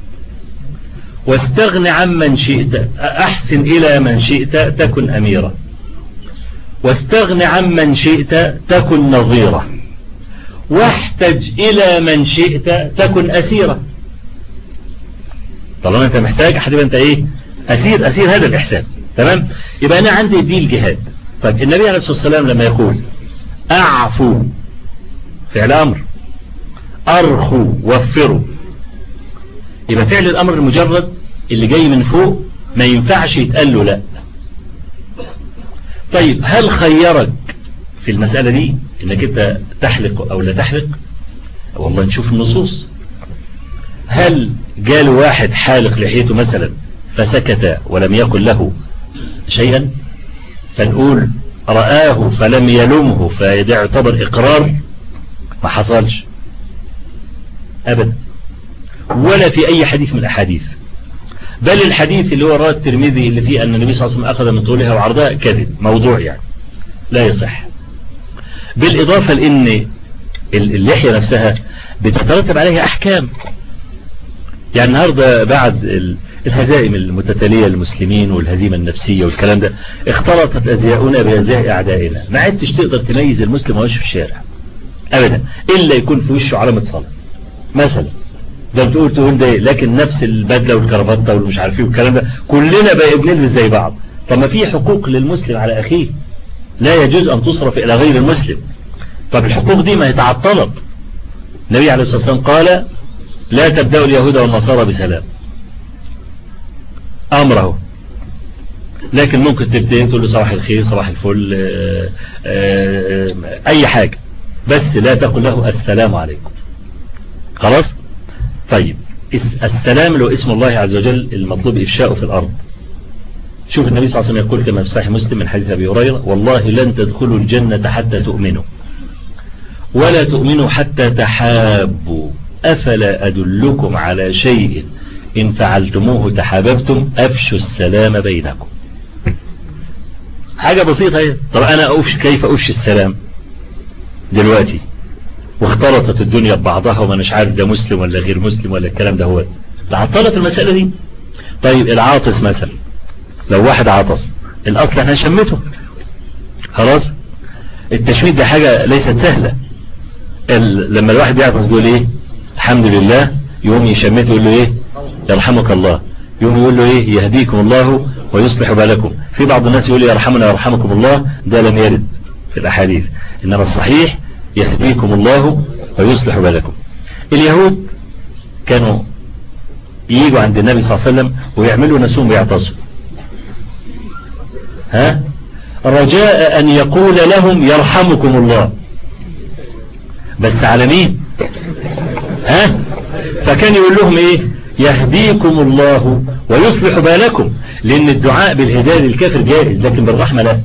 واستغن عمن شئت أحسن إلى من شئت تكن أميرة واستغن عمن شئت تكن نظيرة واحتج إلى من شئت تكن أسيرة طالما أنت محتاج حبيبي أنت إيه أسير أسير هذا الإحسان تمام يبقى أنا عندي دي الجهاد طيب النبي عليه الصلاة والسلام لما يقول أعفو فعل أمر أرخوا وفروا يبقى فعل الأمر المجرد اللي جاي من فوق ما ينفعش يتقال له لا طيب هل خيرك في المسألة دي انك انت تحلق او لا تحلق والله نشوف النصوص هل جال واحد حالق لحيته مثلا فسكت ولم يقل له شيئا فنقول رآه فلم يلمه فده يعتبر اقرار ما حصلش ابدا ولا في اي حديث من الاحاديث بل الحديث اللي هو رواه الترمذي اللي فيه ان النبي صلى الله عليه وسلم اخذ من طولها وعرضها كذب موضوع يعني لا يصح بالاضافة لان اللحية نفسها بتترتب عليها احكام يعني النهاردة بعد الهزائم المتتالية للمسلمين والهزيمة النفسية والكلام ده اختلطت ازياؤنا بازياء اعدائنا ما عدتش تقدر تميز المسلم وهو في الشارع ابدا الا يكون في وشه علامة صلاة مثلا ده بتقول تقول ده لكن نفس البدلة والكرافته والمش عارف ايه والكلام ده كلنا بقى بنلبس زي بعض طب ما في حقوق للمسلم على اخيه لا يجوز ان تصرف الى غير المسلم طب الحقوق دي ما هي تعطلت النبي عليه الصلاة والسلام قال لا تبدأوا اليهود والنصارى بسلام امره لكن ممكن تبدأ تقول له صباح الخير صباح الفل آآ آآ اي حاجة بس لا تقل له السلام عليكم خلاص طيب السلام له اسم الله عز وجل المطلوب إفشاؤه في الأرض شوف النبي صلى الله عليه وسلم يقول كما في صحيح مسلم من حديث أبي هريرة والله لن تدخلوا الجنة حتى تؤمنوا ولا تؤمنوا حتى تحابوا أفلا أدلكم على شيء إن فعلتموه تحاببتم أفشوا السلام بينكم حاجة بسيطة هي طب أنا أفش كيف أفشي السلام دلوقتي واختلطت الدنيا ببعضها وما مش عارف ده مسلم ولا غير مسلم ولا الكلام ده هو تعطلت المسألة دي طيب العاطس مثلا لو واحد عطس الأصل احنا شمته خلاص التشميت ده حاجة ليست سهلة لما الواحد يعطس يقول ايه الحمد لله يقوم يشمته يقول له ايه يرحمك الله يقوم يقول له ايه يهديكم الله ويصلح بالكم في بعض الناس يقول يرحمنا ويرحمكم الله ده لم يرد في الأحاديث إنما الصحيح يهديكم الله ويصلح بالكم اليهود كانوا ييجوا عند النبي صلى الله عليه وسلم ويعملوا نسوم ويعتصوا ها رجاء أن يقول لهم يرحمكم الله بس على مين ها فكان يقول لهم ايه يهديكم الله ويصلح بالكم لان الدعاء بالهداية للكافر جائز لكن بالرحمة لا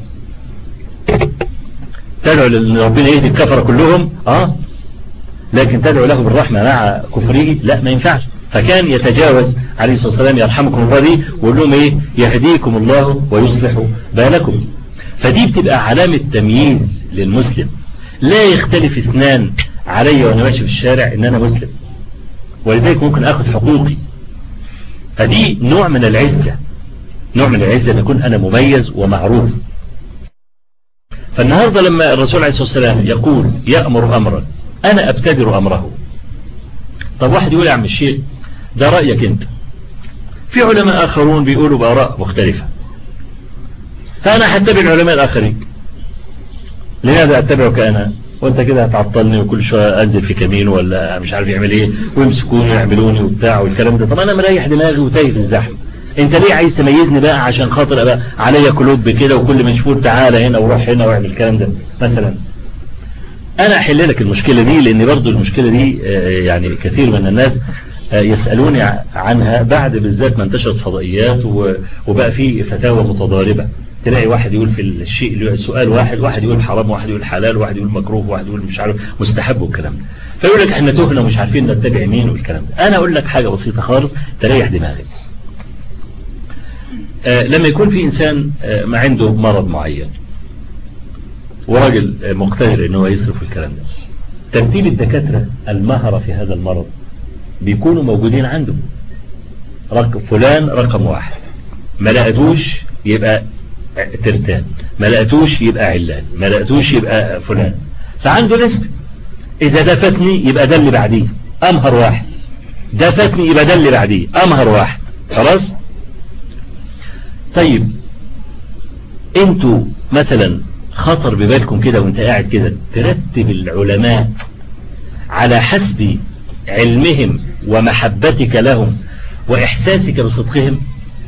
تدعو لربنا يهدي الكفر كلهم اه لكن تدعو له بالرحمة مع كفره لا ما ينفعش فكان يتجاوز عليه الصلاة والسلام يرحمكم الله دي ويقول لهم ايه يهديكم الله ويصلح بالكم فدي بتبقى علامة تمييز للمسلم لا يختلف اثنان علي وانا ماشي في الشارع ان انا مسلم ولذلك ممكن اخذ حقوقي فدي نوع من العزة نوع من العزة ان اكون انا مميز ومعروف فالنهاردة لما الرسول عليه الصلاة والسلام يقول يأمر أمرا أنا أبتدر أمره طب واحد يقول يا عم الشيخ ده رأيك أنت في علماء آخرون بيقولوا بآراء مختلفة فأنا هتبع العلماء الآخرين لماذا أتبعك أنا وانت كده هتعطلني وكل شوية انزل في كمين ولا مش عارف يعمل ايه ويمسكوني ويعملوني وبتاع والكلام ده طب انا مريح دماغي وتايه في الزحمه انت ليه عايز تميزني بقى عشان خاطر ابقى عليا كلوب كده وكل ما يشوفون تعالى هنا وروح هنا واعمل الكلام ده مثلا انا احل لك المشكلة دي لان برضو المشكلة دي يعني كثير من الناس يسألوني عنها بعد بالذات ما انتشرت فضائيات وبقى في فتاوى متضاربة تلاقي واحد يقول في الشيء اللي سؤال واحد واحد يقول حرام واحد يقول حلال واحد يقول مكروه واحد يقول مش عارف مستحب والكلام ده فيقول لك احنا تهنا ومش عارفين نتبع مين والكلام ده انا اقول لك حاجة بسيطة خالص تريح دماغك آه لما يكون في إنسان آه ما عنده مرض معين وراجل مقتدر ان هو يصرف الكلام ده ترتيب الدكاترة المهرة في هذا المرض بيكونوا موجودين عنده رقم فلان رقم واحد ما لقيتوش يبقى ترتان ما لقيتوش يبقى علان ما لقيتوش يبقى فلان فعنده لست اذا ده فاتني يبقى ده اللي بعديه امهر واحد ده فاتني يبقى ده اللي بعديه امهر واحد خلاص طيب انتوا مثلا خطر ببالكم كده وانت قاعد كده ترتب العلماء على حسب علمهم ومحبتك لهم واحساسك بصدقهم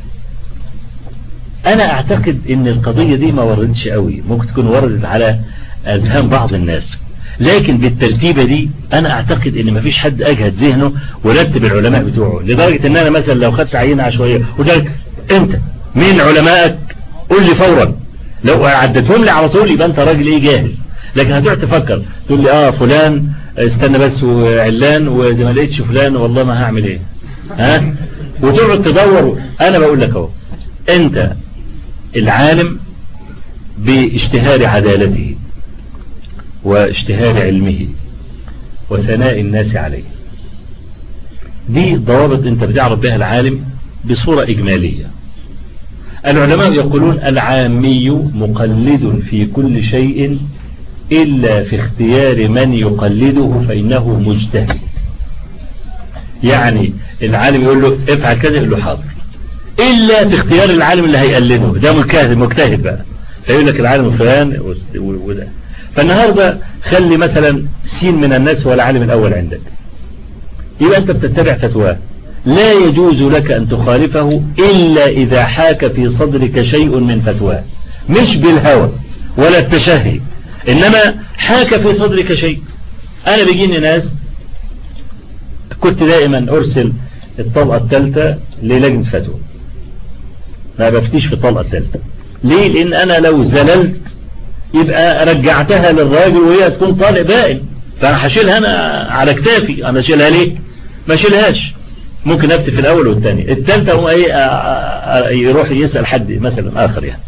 انا اعتقد ان القضية دي ما وردتش قوي ممكن تكون وردت على اذهان بعض الناس لكن بالترتيبة دي انا اعتقد ان مفيش حد اجهد ذهنه ورتب العلماء بتوعه لدرجة ان انا مثلا لو خدت عينة عشوائية وقلت انت مين علمائك قول لي فورا لو عدتهم لي على طول يبقى انت راجل ايه جاهز لكن هتقعد تفكر تقول لي اه فلان استنى بس وعلان وزي ما لقيتش فلان والله ما هعمل ايه ها وتقعد تدور انا بقول لك اهو انت العالم باشتهار عدالته واشتهار علمه وثناء الناس عليه دي ضوابط انت بتعرف بها العالم بصورة اجمالية العلماء يقولون العامي مقلد في كل شيء إلا في اختيار من يقلده فإنه مجتهد يعني العالم يقول له افعل كذا يقول له حاضر إلا في اختيار العالم اللي هيقلده ده مجتهد مجتهد بقى فيقول لك العالم فلان وده فالنهاردة خلي مثلا سين من الناس هو العالم الأول عندك يبقى أنت بتتبع فتواه لا يجوز لك أن تخالفه إلا إذا حاك في صدرك شيء من فتواه مش بالهوى ولا التشهي إنما حاك في صدرك شيء أنا بيجيني ناس كنت دائما أرسل الطلقة الثالثة للجنة فتوى ما بفتيش في الطلقة الثالثة ليه لأن أنا لو زللت يبقى رجعتها للراجل وهي تكون طالق بائن فأنا هشيلها أنا على كتافي أنا أشيلها ليه ما أشيلهاش ممكن أفتي في الأول والثاني الثالثة هو إيه يروح يسأل حد مثلا آخر يعني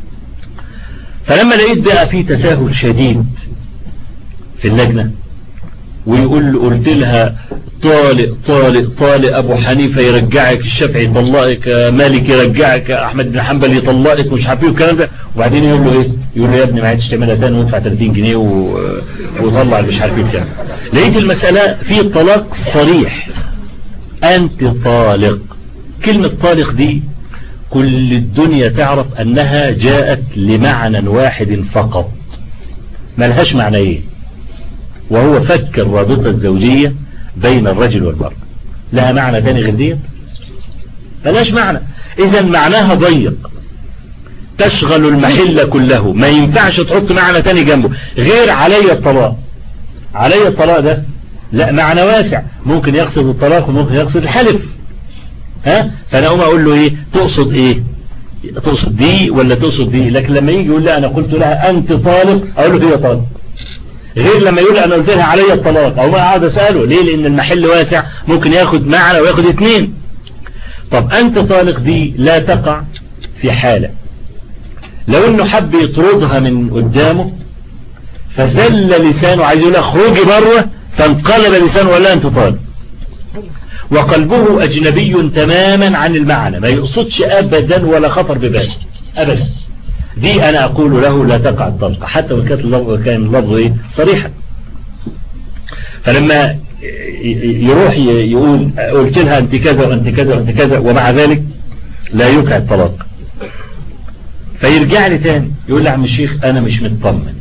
فلما لقيت بقى في تساهل شديد في اللجنة ويقول قلت لها طالق طالق طالق ابو حنيفة يرجعك الشافعي يطلقك مالك يرجعك احمد بن حنبل يطلقك مش عارف ايه والكلام ده وبعدين يقول له ايه يقول له يا ابني ما عادش تعملها تاني وادفع 30 جنيه و... وطلع مش عارف ايه بتاع لقيت المسألة في طلاق صريح انت طالق كلمة طالق دي كل الدنيا تعرف انها جاءت لمعنى واحد فقط ملهاش معنى ايه وهو فك الرابطة الزوجية بين الرجل والمرأة لها معنى تاني غير دي ملهاش معنى اذا معناها ضيق تشغل المحل كله ما ينفعش تحط معنى تاني جنبه غير علي الطلاق علي الطلاق ده لا معنى واسع ممكن يقصد الطلاق وممكن يقصد الحلف ها فانا اقوم اقول له ايه تقصد ايه تقصد دي ولا تقصد دي لكن لما يجي يقول لي انا قلت لها انت طالق اقول له هي طالق غير لما يقول انا قلت لها علي الطلاق او ما اقعد اساله ليه لان المحل واسع ممكن ياخد معنى وياخد اتنين طب انت طالق دي لا تقع في حالة لو انه حب يطردها من قدامه فزل لسانه عايز يقول اخرجي بره فانقلب لسانه ولا انت طالق وقلبه اجنبي تماما عن المعنى ما يقصدش ابدا ولا خطر بباله ابدا دي انا اقول له لا تقع الطلقة حتى وكانت اللفظ كان اللفظ ايه صريحا فلما يروح يقول قلت لها انت كذا وانت كذا وانت كذا ومع ذلك لا يقع الطلاق فيرجع لي تاني يقول لي عم الشيخ انا مش مطمن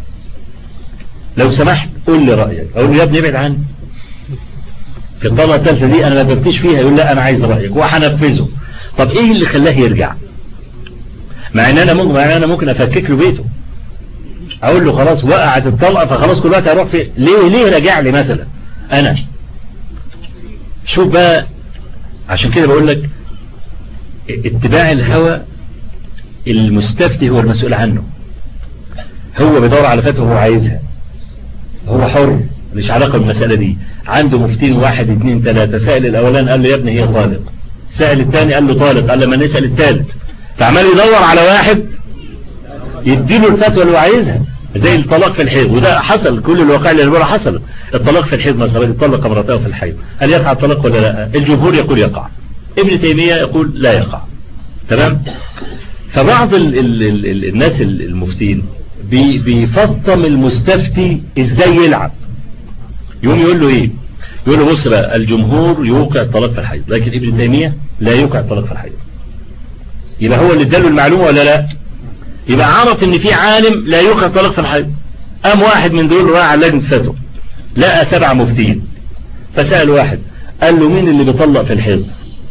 لو سمحت قول لي رأيك اقول له يا ابني ابعد عني في الطلقة الثالثة دي انا ما بفتيش فيها يقول لا انا عايز رأيك وهنفذه طب ايه اللي خلاه يرجع مع ان انا ممكن مع ان انا ممكن افكك له بيته اقول له خلاص وقعت الطلقه فخلاص كل وقت هروح في ليه ليه راجع لي مثلا انا شوف بقى عشان كده بقول لك اتباع الهوى المستفتي هو المسؤول عنه هو بيدور على فتوى هو عايزها هو حر مش علاقة بالمسألة دي عنده مفتين واحد اتنين تلاتة سائل الاولان قال له يا ابني هي طالق سائل الثاني قال له طالق قال لما نسأل الثالث فعمال يدور على واحد يديله الفتوى اللي هو عايزها زي الطلاق في الحيض وده حصل كل الواقع اللي بره حصل الطلاق في الحيض مثلا يطلق امرأته في الحيض هل يقع الطلاق ولا لا الجمهور يقول يقع ابن تيمية يقول لا يقع تمام فبعض ال ال ال الناس المفتين بيفطم المستفتي ازاي يلعب يقوم يقول له ايه يقول له بص بقى الجمهور يوقع الطلاق في الحيض لكن ابن تيمية لا يوقع الطلاق في الحيض يبقى هو اللي اداله المعلومة ولا لا يبقى عرف ان في عالم لا يوقع الطلاق في الحيض قام واحد من دول راح على لجنة فتوى لقى سبع مفتين فسأل واحد قال له مين اللي بيطلق في الحيض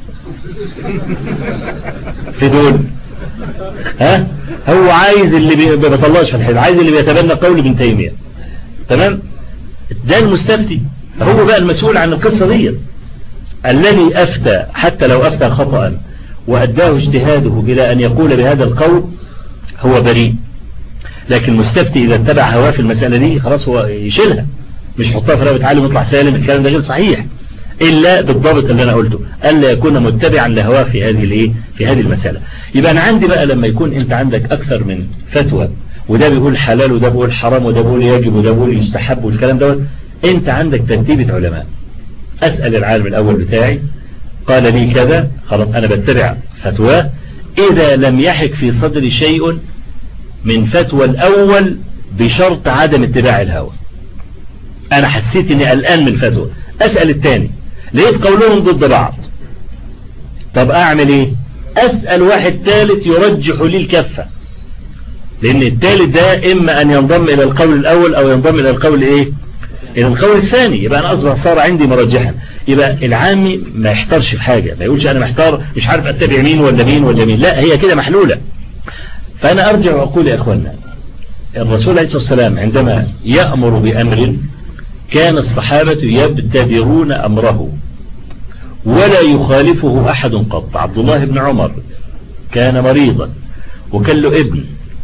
في دول ها هو عايز اللي بي- ما بيطلقش في الحيض عايز اللي بيتبنى قول ابن تيمية تمام ده المستفتي هو بقى المسؤول عن القصة دي الذي أفتى حتى لو أفتى خطأ وأداه اجتهاده إلى أن يقول بهذا القول هو بريء لكن المستفتي إذا اتبع هواه في المسألة دي خلاص هو يشيلها مش يحطها في رقبة عالم ويطلع سالم الكلام ده غير صحيح إلا بالضبط اللي أنا قلته ألا يكون متبعا لهواه في هذه الايه في هذه المسألة يبقى أنا عندي بقى لما يكون أنت عندك أكثر من فتوى وده بيقول حلال وده بيقول حرام وده بيقول يجب وده بيقول يستحب والكلام دوت أنت عندك ترتيبة علماء أسأل العالم الأول بتاعي قال لي كذا خلاص أنا بتبع فتواه إذا لم يحك في صدري شيء من فتوى الأول بشرط عدم اتباع الهوى أنا حسيت إني قلقان من الفتوى أسأل الثاني لقيت قولهم ضد بعض طب أعمل إيه أسأل واحد ثالث يرجح لي الكفة لأن الثالث ده إما أن ينضم إلى القول الأول أو ينضم إلى القول إيه إلى القول الثاني يبقى أنا أصبح صار عندي مرجحا يبقى العامي ما يحترش في حاجة ما يقولش أنا محتار مش عارف أتبع مين ولا مين ولا مين لا هي كده محلولة فأنا أرجع وأقول يا أخوانا الرسول عليه الصلاة والسلام عندما يأمر بأمر كان الصحابة يبتدرون أمره ولا يخالفه أحد قط عبد الله بن عمر كان مريضا وكان له ابن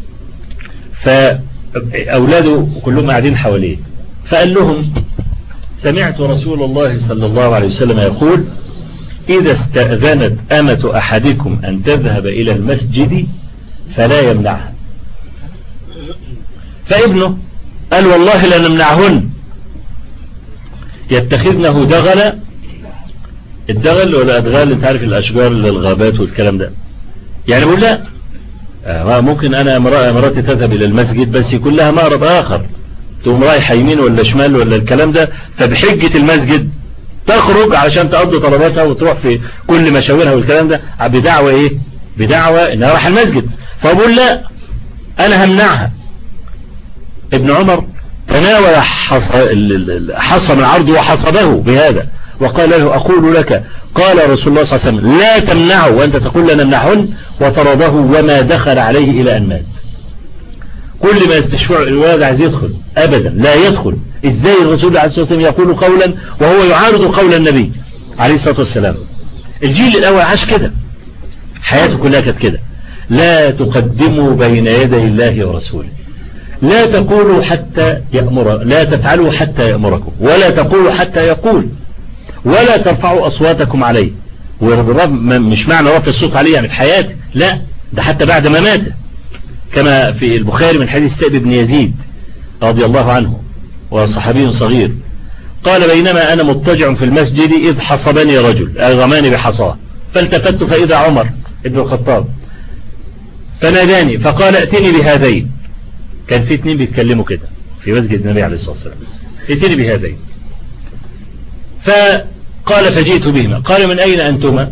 فأولاده كلهم قاعدين حواليه فقال لهم سمعت رسول الله صلى الله عليه وسلم يقول إذا استأذنت أمة أحدكم أن تذهب إلى المسجد فلا يمنعها فابنه قال والله لا نمنعهن يتخذنه دغل الدغل ولا أدغال انت عارف الأشجار للغابات والكلام ده يعني بقول لا آه ممكن أنا مراتي تذهب إلى المسجد بس يكون لها مأرب آخر تقوم رايحة يمين ولا شمال ولا الكلام ده فبحجة المسجد تخرج علشان تقضي طلباتها وتروح في كل مشاورها والكلام ده بدعوة ايه بدعوة انها راح المسجد فأقول لا انا همنعها ابن عمر تناول حصى من عرضه وحصبه بهذا وقال له أقول لك قال رسول الله صلى الله عليه وسلم لا تمنعه وأنت تقول لا نمنعهن وطرده وما دخل عليه إلى أن مات كل ما يستشفع الولد عايز يدخل أبدا لا يدخل إزاي الرسول عليه الصلاة والسلام يقول قولا وهو يعارض قول النبي عليه الصلاة والسلام الجيل الأول عاش كده حياته كلها كانت كده لا تقدموا بين يدي الله ورسوله لا تقولوا حتى يأمر لا تفعلوا حتى يأمركم ولا تقولوا حتى يقول ولا ترفعوا أصواتكم عليه مش معنى رفع الصوت عليه يعني في حياته لا ده حتى بعد ما مات كما في البخاري من حديث سعد بن يزيد رضي الله عنه وصحابي صغير قال بينما أنا مضطجع في المسجد إذ حصبني رجل أغماني بحصاه فالتفت فإذا عمر ابن الخطاب فناداني فقال ائتني بهذين كان في اتنين بيتكلموا كده في مسجد النبي عليه الصلاة والسلام ائتني بهذين فقال فجئت بهما قال من أين أنتما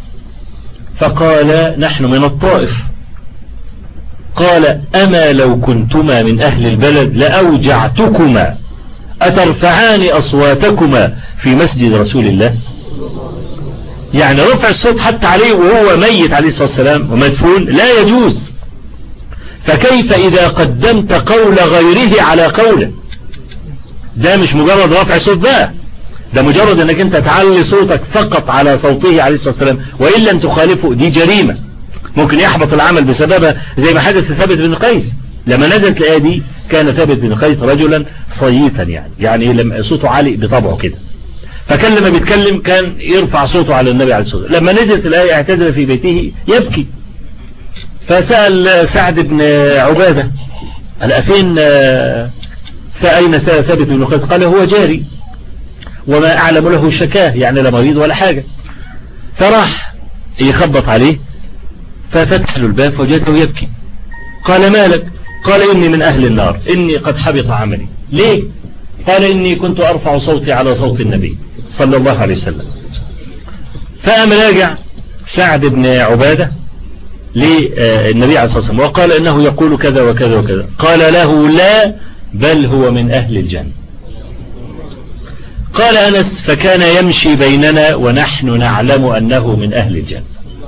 فقال نحن من الطائف قال أما لو كنتما من أهل البلد لأوجعتكما أترفعان أصواتكما في مسجد رسول الله يعني رفع الصوت حتى عليه وهو ميت عليه الصلاة والسلام ومدفون لا يجوز فكيف إذا قدمت قول غيره على قوله ده مش مجرد رفع صوت بقى ده مجرد انك انت تعلي صوتك فقط على صوته عليه الصلاة والسلام وإن لم تخالفه دي جريمة ممكن يحبط العمل بسببها زي ما حدث ثابت بن قيس لما نزلت الآية دي كان ثابت بن قيس رجلا صيتا يعني يعني لما صوته عالي بطبعه كده فكان لما بيتكلم كان يرفع صوته على النبي عليه الصلاة والسلام لما نزلت الآية اعتزل في بيته يبكي فسأل سعد بن عبادة قال فين فأين ثابت بن قيس قال هو جاري وما أعلم له شكاه يعني لا مريض ولا حاجة فراح يخبط عليه ففتح له الباب فوجدته يبكي قال مالك قال إني من أهل النار إني قد حبط عملي ليه قال إني كنت أرفع صوتي على صوت النبي صلى الله عليه وسلم فأم راجع سعد بن عبادة للنبي عليه الصلاة والسلام وقال إنه يقول كذا وكذا وكذا قال له لا بل هو من أهل الجنة قال أنس فكان يمشي بيننا ونحن نعلم أنه من أهل الجنة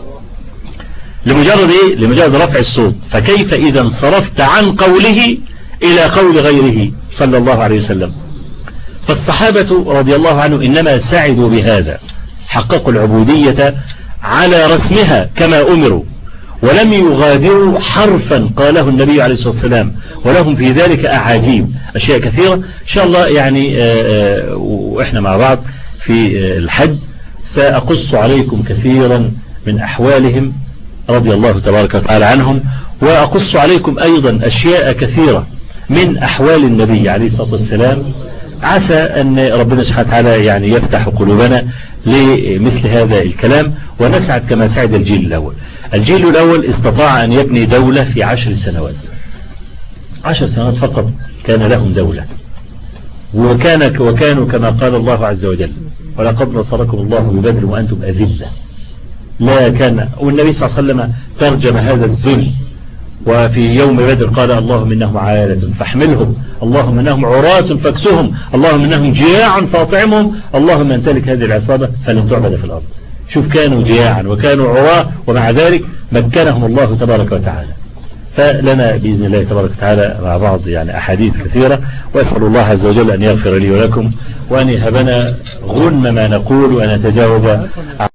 لمجرد إيه؟ لمجرد رفع الصوت فكيف إذا انصرفت عن قوله إلى قول غيره صلى الله عليه وسلم فالصحابة رضي الله عنه إنما سعدوا بهذا حققوا العبودية على رسمها كما أمروا ولم يغادروا حرفا قاله النبي عليه الصلاة والسلام ولهم في ذلك أعاجيب أشياء كثيرة إن شاء الله يعني وإحنا مع بعض في الحج سأقص عليكم كثيرا من أحوالهم رضي الله تبارك وتعالى عنهم وأقص عليكم أيضا أشياء كثيرة من أحوال النبي عليه الصلاة والسلام عسى أن ربنا سبحانه وتعالى يعني يفتح قلوبنا لمثل هذا الكلام ونسعد كما سعد الجيل الأول الجيل الأول استطاع أن يبني دولة في عشر سنوات عشر سنوات فقط كان لهم دولة وكان وكانوا كما قال الله عز وجل ولقد نصركم الله ببدر وأنتم أذلة لا كان والنبي صلى الله عليه وسلم ترجم هذا الذل وفي يوم بدر قال اللهم إنهم عالة فاحملهم اللهم إنهم عراة فاكسهم اللهم إنهم جياع فاطعمهم اللهم انتلك هذه العصابة فلن تعبد في الأرض شوف كانوا جياعا وكانوا عراة ومع ذلك مكنهم الله تبارك وتعالى فلنا بإذن الله تبارك وتعالى مع بعض يعني أحاديث كثيرة وأسأل الله عز وجل أن يغفر لي ولكم وأن يهبنا غنم ما نقول وأن نتجاوز